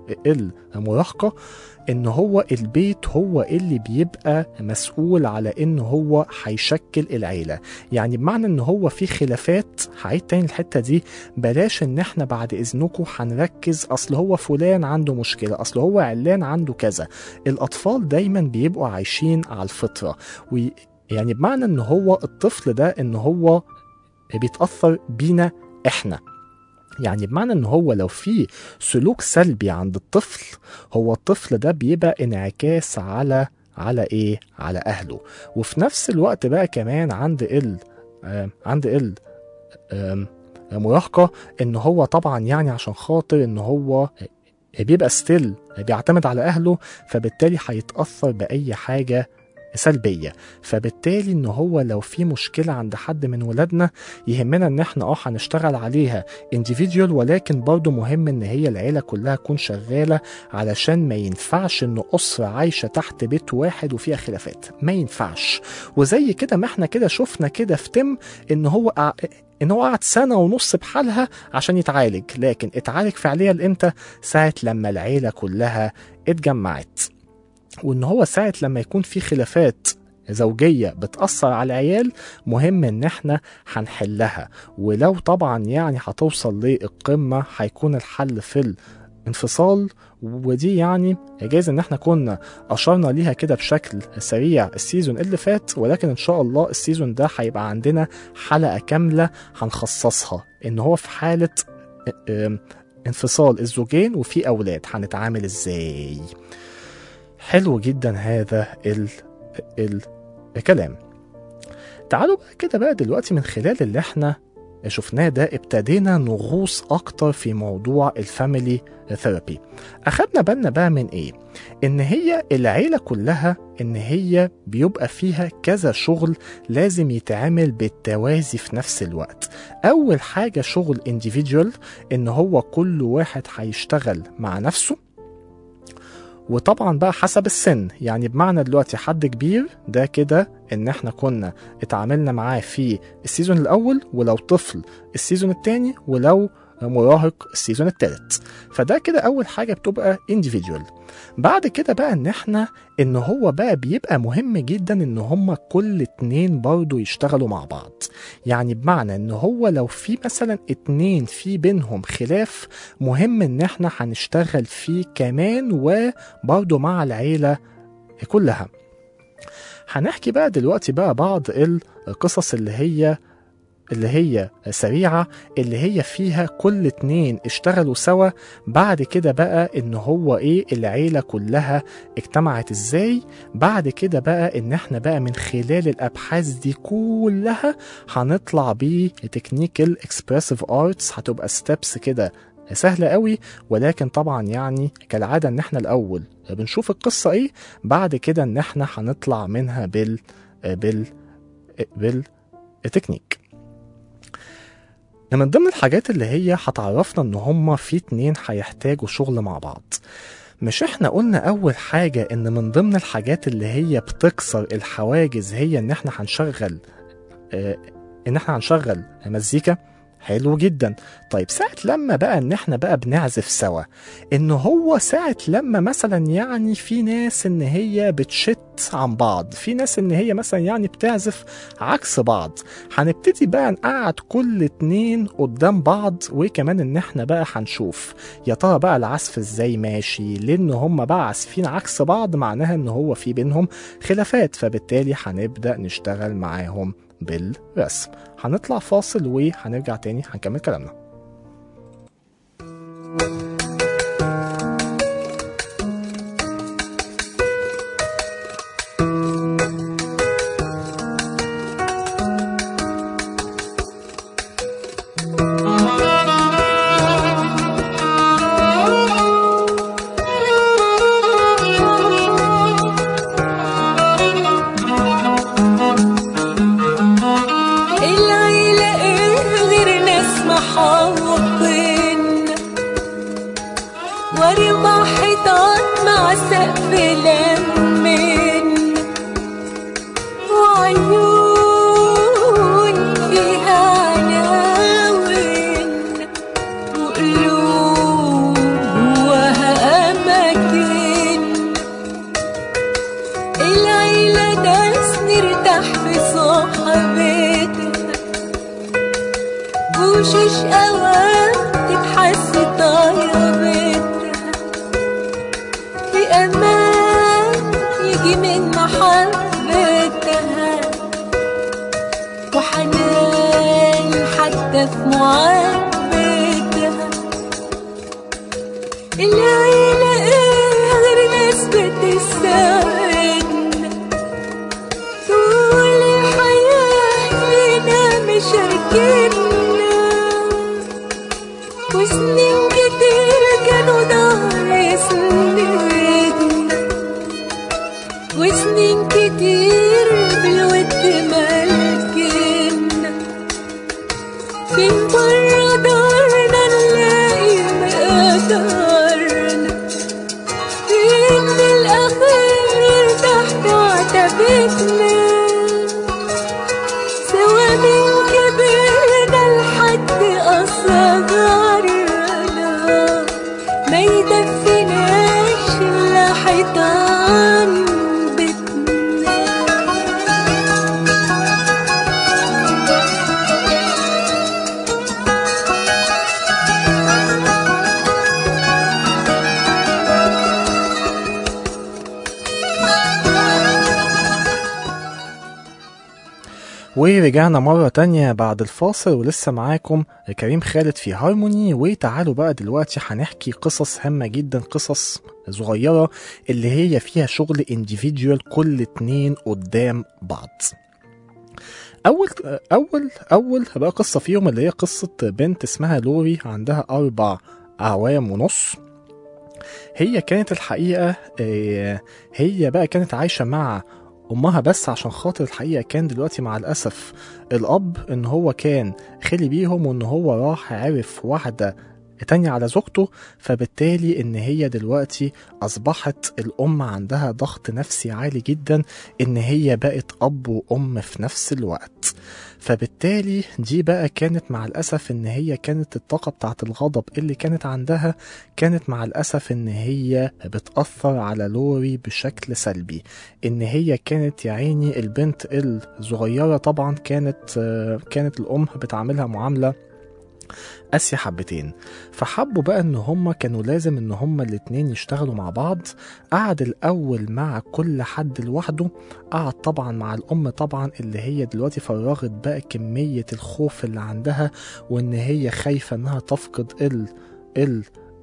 المراهقة ان هو البيت هو اللي بيبقى مسؤول على ان هو هيشكل العيلة يعني بمعنى ان هو في خلافات هعيد تاني الحتة دي بلاش ان احنا بعد اذنكم هنركز اصل هو فلان عنده مشكلة اصل هو علان عنده كذا الاطفال دايما بيبقوا عايشين على الفطرة وي يعني بمعنى ان هو الطفل ده ان هو بيتأثر بينا احنا يعني بمعنى ان هو لو في سلوك سلبي عند الطفل هو الطفل ده بيبقى انعكاس على على ايه على اهله وفي نفس الوقت بقى كمان عند ال آه عند ال آم، مراهقة ان هو طبعا يعني عشان خاطر ان هو بيبقى ستيل بيعتمد على اهله فبالتالي هيتأثر بأي حاجة سلبية فبالتالي ان هو لو في مشكلة عند حد من ولادنا يهمنا ان احنا اه هنشتغل عليها individual ولكن برضه مهم ان هي العيلة كلها تكون شغالة علشان ما ينفعش ان اسرة عايشة تحت بيت واحد وفيها خلافات ما ينفعش وزي كده ما احنا كده شفنا كده في تم ان هو قع- ان هو قعد سنة ونص بحالها عشان يتعالج لكن اتعالج فعليا امتى ساعة لما العيلة كلها اتجمعت وان هو ساعة لما يكون في خلافات زوجية بتأثر على العيال مهم ان احنا هنحلها ولو طبعا يعني هتوصل للقمة هيكون الحل في الانفصال ودي يعني جايز ان احنا كنا اشرنا ليها كده بشكل سريع السيزون اللي فات ولكن ان شاء الله السيزون ده هيبقى عندنا حلقة كاملة هنخصصها ان هو في حالة ام، انفصال الزوجين وفي اولاد هنتعامل ازاي حلو جدا هذا ال ال الكلام تعالوا بقى كده بقى دلوقتي من خلال اللي احنا شفناه ده ابتدينا نغوص اكتر في موضوع الفاميلي ثيرابي اخدنا بالنا بقى من ايه ان هي العيلة كلها ان هي بيبقى فيها كذا شغل لازم يتعمل بالتوازي في نفس الوقت اول حاجة شغل individual ان هو كل واحد هيشتغل مع نفسه وطبعا بقى حسب السن يعني بمعنى دلوقتي حد كبير ده كده ان احنا كنا اتعاملنا معاه في السيزون الاول ولو طفل السيزون التاني ولو مراهق السيزون التالت فده كده اول حاجه بتبقى individual بعد كده بقى ان احنا ان هو بقى بيبقى مهم جدا ان هما كل اتنين برضو يشتغلوا مع بعض يعني بمعنى ان هو لو في مثلا اتنين في بينهم خلاف مهم ان احنا هنشتغل فيه كمان وبرضو مع العيلة كلها هنحكي بقى دلوقتي بقى بعض القصص اللي هي اللي هي سريعة اللي هي فيها كل اتنين اشتغلوا سوا بعد كده بقى ان هو ايه العيلة كلها اجتمعت ازاي بعد كده بقى ان احنا بقى من خلال الابحاث دي كلها هنطلع بتكنيكال اكسبرسيف ارتس هتبقى ستيبس كده سهلة قوي ولكن طبعا يعني كالعادة ان احنا الاول بنشوف القصة ايه بعد كده ان احنا هنطلع منها بال بال بالتكنيك من ضمن الحاجات اللي هي هتعرفنا ان هما في اتنين هيحتاجوا شغل مع بعض مش احنا قلنا اول حاجة ان من ضمن الحاجات اللي هي بتكسر الحواجز هي ان احنا هنشغل اه ان احنا هنشغل مزيكا حلو جدا طيب ساعة لما بقى ان احنا بقى بنعزف سوا ان هو ساعة لما مثلا يعني في ناس ان هي بتشت عن بعض في ناس ان هي مثلا يعني بتعزف عكس بعض هنبتدي بقى نقعد كل اتنين قدام بعض وكمان ان احنا بقى هنشوف يا ترى بقى العزف ازاي ماشي لان هم بقى عازفين عكس بعض معناها ان هو في بينهم خلافات فبالتالي هنبدأ نشتغل معاهم بالرسم هنطلع فاصل وهنرجع تاني هنكمل كلامنا العيلة ايه غير ناس محوطين واربع حيطان مع سقف لمين وعيون فيها عناوين وقلوب جواها ترتاح في صحبتها وشوش أوام تتحس طيبتها في أمان يجي من محبتها وحنان حتى في معاملتها العيلة ايه غير ناس بتساعدنا طول الحياة فينا مشاركينا وسنين كتير كانوا ظهر يسندنا وسنين كتير بالود ملكنا فين برا دارنا نلاقي مقدارنا فين بالأخير تحت عتبتنا سوا من كبرنا لحد أصغرنا ما يدفناش إلا حيطان بيتنا ورجعنا مرة تانية بعد الفاصل ولسه معاكم كريم خالد في هارموني وتعالوا بقى دلوقتي هنحكي قصص هامة جدا قصص صغيرة اللي هي فيها شغل individual كل اتنين قدام بعض أول أول أول بقى قصة فيهم اللي هي قصة بنت اسمها لوري عندها أربع أعوام ونص هي كانت الحقيقة آه، هي بقى كانت عايشة مع امها بس عشان خاطر الحقيقه كان دلوقتي مع الاسف الاب ان هو كان خلي بيهم وان هو راح عرف واحده تانية على زوجته فبالتالي ان هي دلوقتي اصبحت الام عندها ضغط نفسي عالي جدا ان هي بقت اب وام في نفس الوقت فبالتالي دي بقى كانت مع الاسف ان هي كانت الطاقه بتاعت الغضب اللي كانت عندها كانت مع الاسف ان هي بتاثر على لوري بشكل سلبي ان هي كانت يا عيني البنت الصغيره طبعا كانت آه، كانت الام بتعاملها معامله قاسية حبتين فحبوا بقى ان هما كانوا لازم ان هما الاتنين يشتغلوا مع بعض قعد الاول مع كل حد لوحده قعد طبعا مع الام طبعا اللي هي دلوقتي فرغت بقى كمية الخوف اللي عندها وان هي خايفة انها تفقد ال ال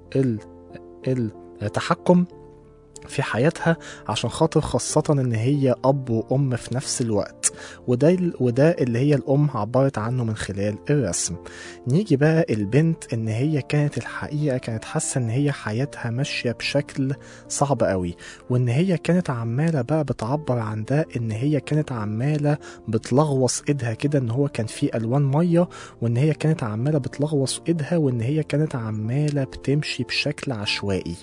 ال التحكم في حياتها عشان خاطر خاصة إن هي أب وأم في نفس الوقت وده وده اللي هي الأم عبرت عنه من خلال الرسم نيجي بقى البنت إن هي كانت الحقيقة كانت حاسة إن هي حياتها ماشية بشكل صعب قوي وإن هي كانت عمالة بقى بتعبر عن ده إن هي كانت عمالة بتلغوص إيدها كده إن هو كان في ألوان مية وإن هي كانت عمالة بتلغوص إيدها وإن هي كانت عمالة بتمشي بشكل عشوائي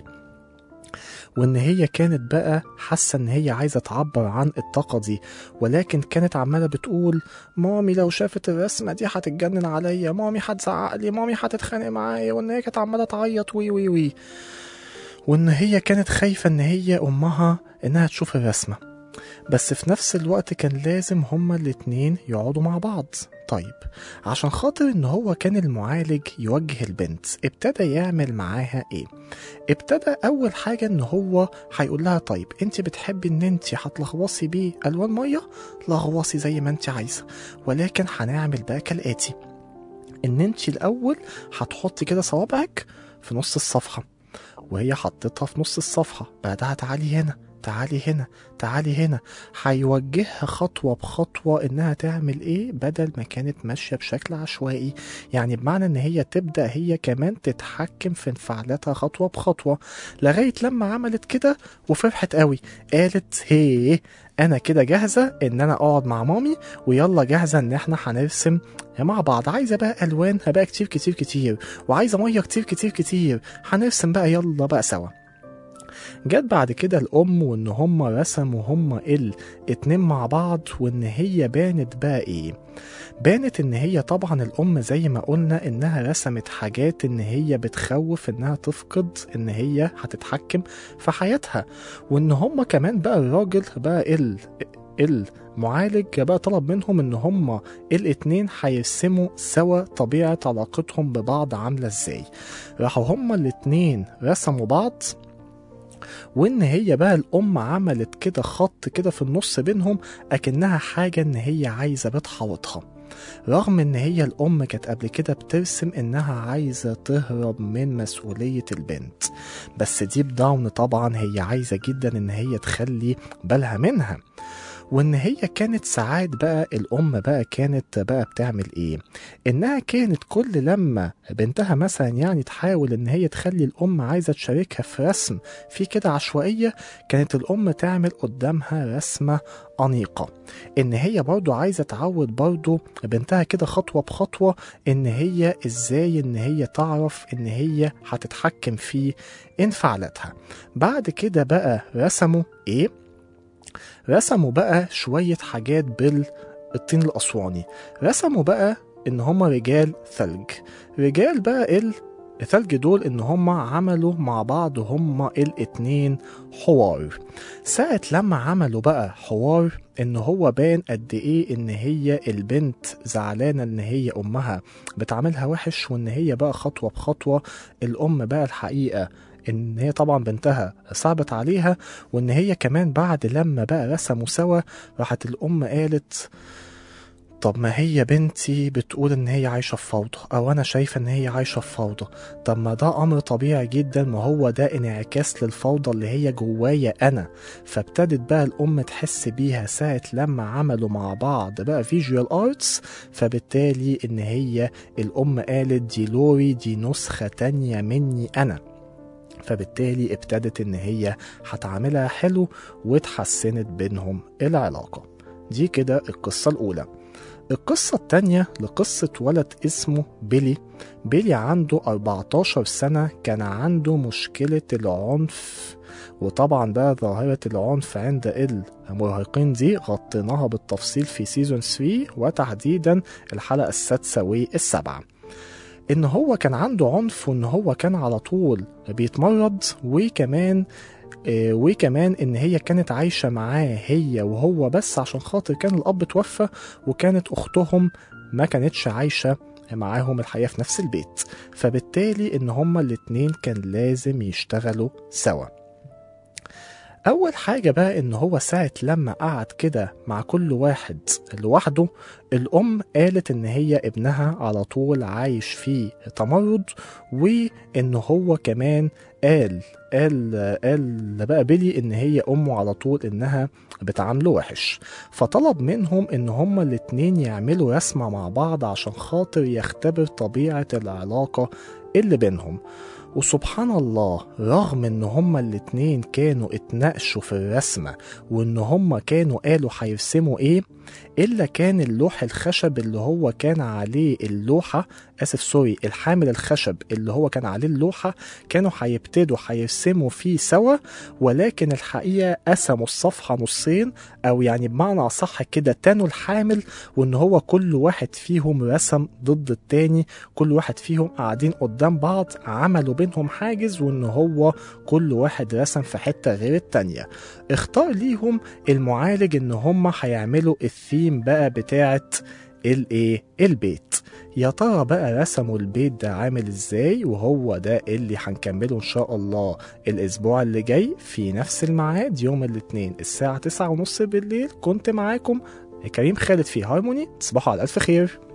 وان هي كانت بقى حاسه ان هي عايزه تعبر عن الطاقه دي ولكن كانت عماله بتقول مامي لو شافت الرسمه دي هتتجنن عليا مامي هتزعق لي مامي هتتخانق معايا وان هي كانت عماله تعيط وي وي وي وان هي كانت خايفه ان هي امها انها تشوف الرسمه بس في نفس الوقت كان لازم هما الاتنين يقعدوا مع بعض طيب عشان خاطر ان هو كان المعالج يوجه البنت ابتدى يعمل معاها ايه ابتدى اول حاجه ان هو هيقول لها طيب انت بتحبي ان انت هتلغوصي بيه الوان ميه لغوصي زي ما انت عايزه ولكن هنعمل بقى كالاتي ان انت الاول هتحطي كده صوابعك في نص الصفحه وهي حطيتها في نص الصفحه بعدها تعالي هنا تعالي هنا تعالي هنا هيوجهها خطوة بخطوة إنها تعمل إيه بدل ما كانت ماشية بشكل عشوائي يعني بمعنى إن هي تبدأ هي كمان تتحكم في انفعالاتها خطوة بخطوة لغاية لما عملت كده وفرحت قوي قالت هي أنا كده جاهزة إن أنا أقعد مع مامي ويلا جاهزة إن إحنا هنرسم مع بعض عايزة بقى ألوان بقى كتير كتير كتير وعايزة مية كتير كتير كتير هنرسم بقى يلا بقى سوا جت بعد كده الأم وإن هما رسموا هما الاتنين مع بعض وإن هي بانت بقى إيه بانت إن هي طبعا الأم زي ما قلنا إنها رسمت حاجات إن هي بتخوف إنها تفقد إن هي هتتحكم في حياتها وإن هما كمان بقى الراجل بقى ال ال معالج بقى طلب منهم ان هما الاتنين هيرسموا سوا طبيعة علاقتهم ببعض عاملة ازاي راحوا هما الاتنين رسموا بعض وان هي بقى الام عملت كده خط كده في النص بينهم اكنها حاجة ان هي عايزة بتحاوطها رغم ان هي الام كانت قبل كده بترسم انها عايزة تهرب من مسؤولية البنت بس ديب داون طبعا هي عايزة جدا ان هي تخلي بالها منها وان هي كانت ساعات بقى الام بقى كانت بقى بتعمل ايه انها كانت كل لما بنتها مثلا يعني تحاول ان هي تخلي الام عايزه تشاركها في رسم في كده عشوائيه كانت الام تعمل قدامها رسمه انيقه ان هي برضو عايزه تعود برضو بنتها كده خطوه بخطوه ان هي ازاي ان هي تعرف ان هي هتتحكم في انفعالاتها بعد كده بقى رسموا ايه رسموا بقى شوية حاجات بالطين الأسواني رسموا بقى إن هما رجال ثلج رجال بقى ال الثلج دول إن هما عملوا مع بعض هما الاتنين حوار ساعة لما عملوا بقى حوار إن هو بان قد إيه إن هي البنت زعلانة إن هي أمها بتعاملها وحش وإن هي بقى خطوة بخطوة الأم بقى الحقيقة ان هي طبعا بنتها صعبت عليها وان هي كمان بعد لما بقى رسموا سوا راحت الام قالت طب ما هي بنتي بتقول ان هي عايشه في فوضى او انا شايفه ان هي عايشه في فوضى طب ما ده امر طبيعي جدا ما هو ده انعكاس للفوضى اللي هي جوايا انا فابتدت بقى الام تحس بيها ساعه لما عملوا مع بعض بقى فيجوال ارتس فبالتالي ان هي الام قالت دي لوري دي نسخه تانية مني انا فبالتالي ابتدت ان هي هتعاملها حلو واتحسنت بينهم العلاقة دي كده القصة الأولى القصة التانية لقصة ولد اسمه بيلي بيلي عنده 14 سنة كان عنده مشكلة العنف وطبعا بقى ظاهرة العنف عند المراهقين دي غطيناها بالتفصيل في سيزون 3 وتحديدا الحلقة السادسة والسابعة ان هو كان عنده عنف وان هو كان على طول بيتمرض وكمان آه، وكمان ان هي كانت عايشه معاه هي وهو بس عشان خاطر كان الاب توفى وكانت اختهم ما كانتش عايشه معاهم الحياه في نفس البيت فبالتالي ان هما الاتنين كان لازم يشتغلوا سوا أول حاجة بقى إن هو ساعة لما قعد كده مع كل واحد لوحده الأم قالت إن هي ابنها على طول عايش في تمرد وإن هو كمان قال قال قال بقى بيلي إن هي أمه على طول إنها بتعامله وحش فطلب منهم إن هما الاتنين يعملوا رسمة مع بعض عشان خاطر يختبر طبيعة العلاقة اللي بينهم وسبحان الله رغم ان هما الاتنين كانوا اتناقشوا في الرسمة وان هما كانوا قالوا هيرسموا ايه الا كان اللوح الخشب اللي هو كان عليه اللوحة اسف سوري الحامل الخشب اللي هو كان عليه اللوحة كانوا هيبتدوا هيرسموا فيه سوا ولكن الحقيقة قسموا الصفحة نصين او يعني بمعنى اصح كده تانوا الحامل وان هو كل واحد فيهم رسم ضد التاني كل واحد فيهم قاعدين قدام بعض عملوا بينهم حاجز وان هو كل واحد رسم في حتة غير التانية اختار ليهم المعالج ان هم هيعملوا الثيم بقى بتاعت الايه البيت يا ترى بقى رسموا البيت ده عامل ازاي وهو ده اللي هنكمله ان شاء الله الاسبوع اللي جاي في نفس الميعاد يوم الاثنين الساعة تسعة ونص بالليل كنت معاكم كريم خالد في هارموني تصبحوا على الف خير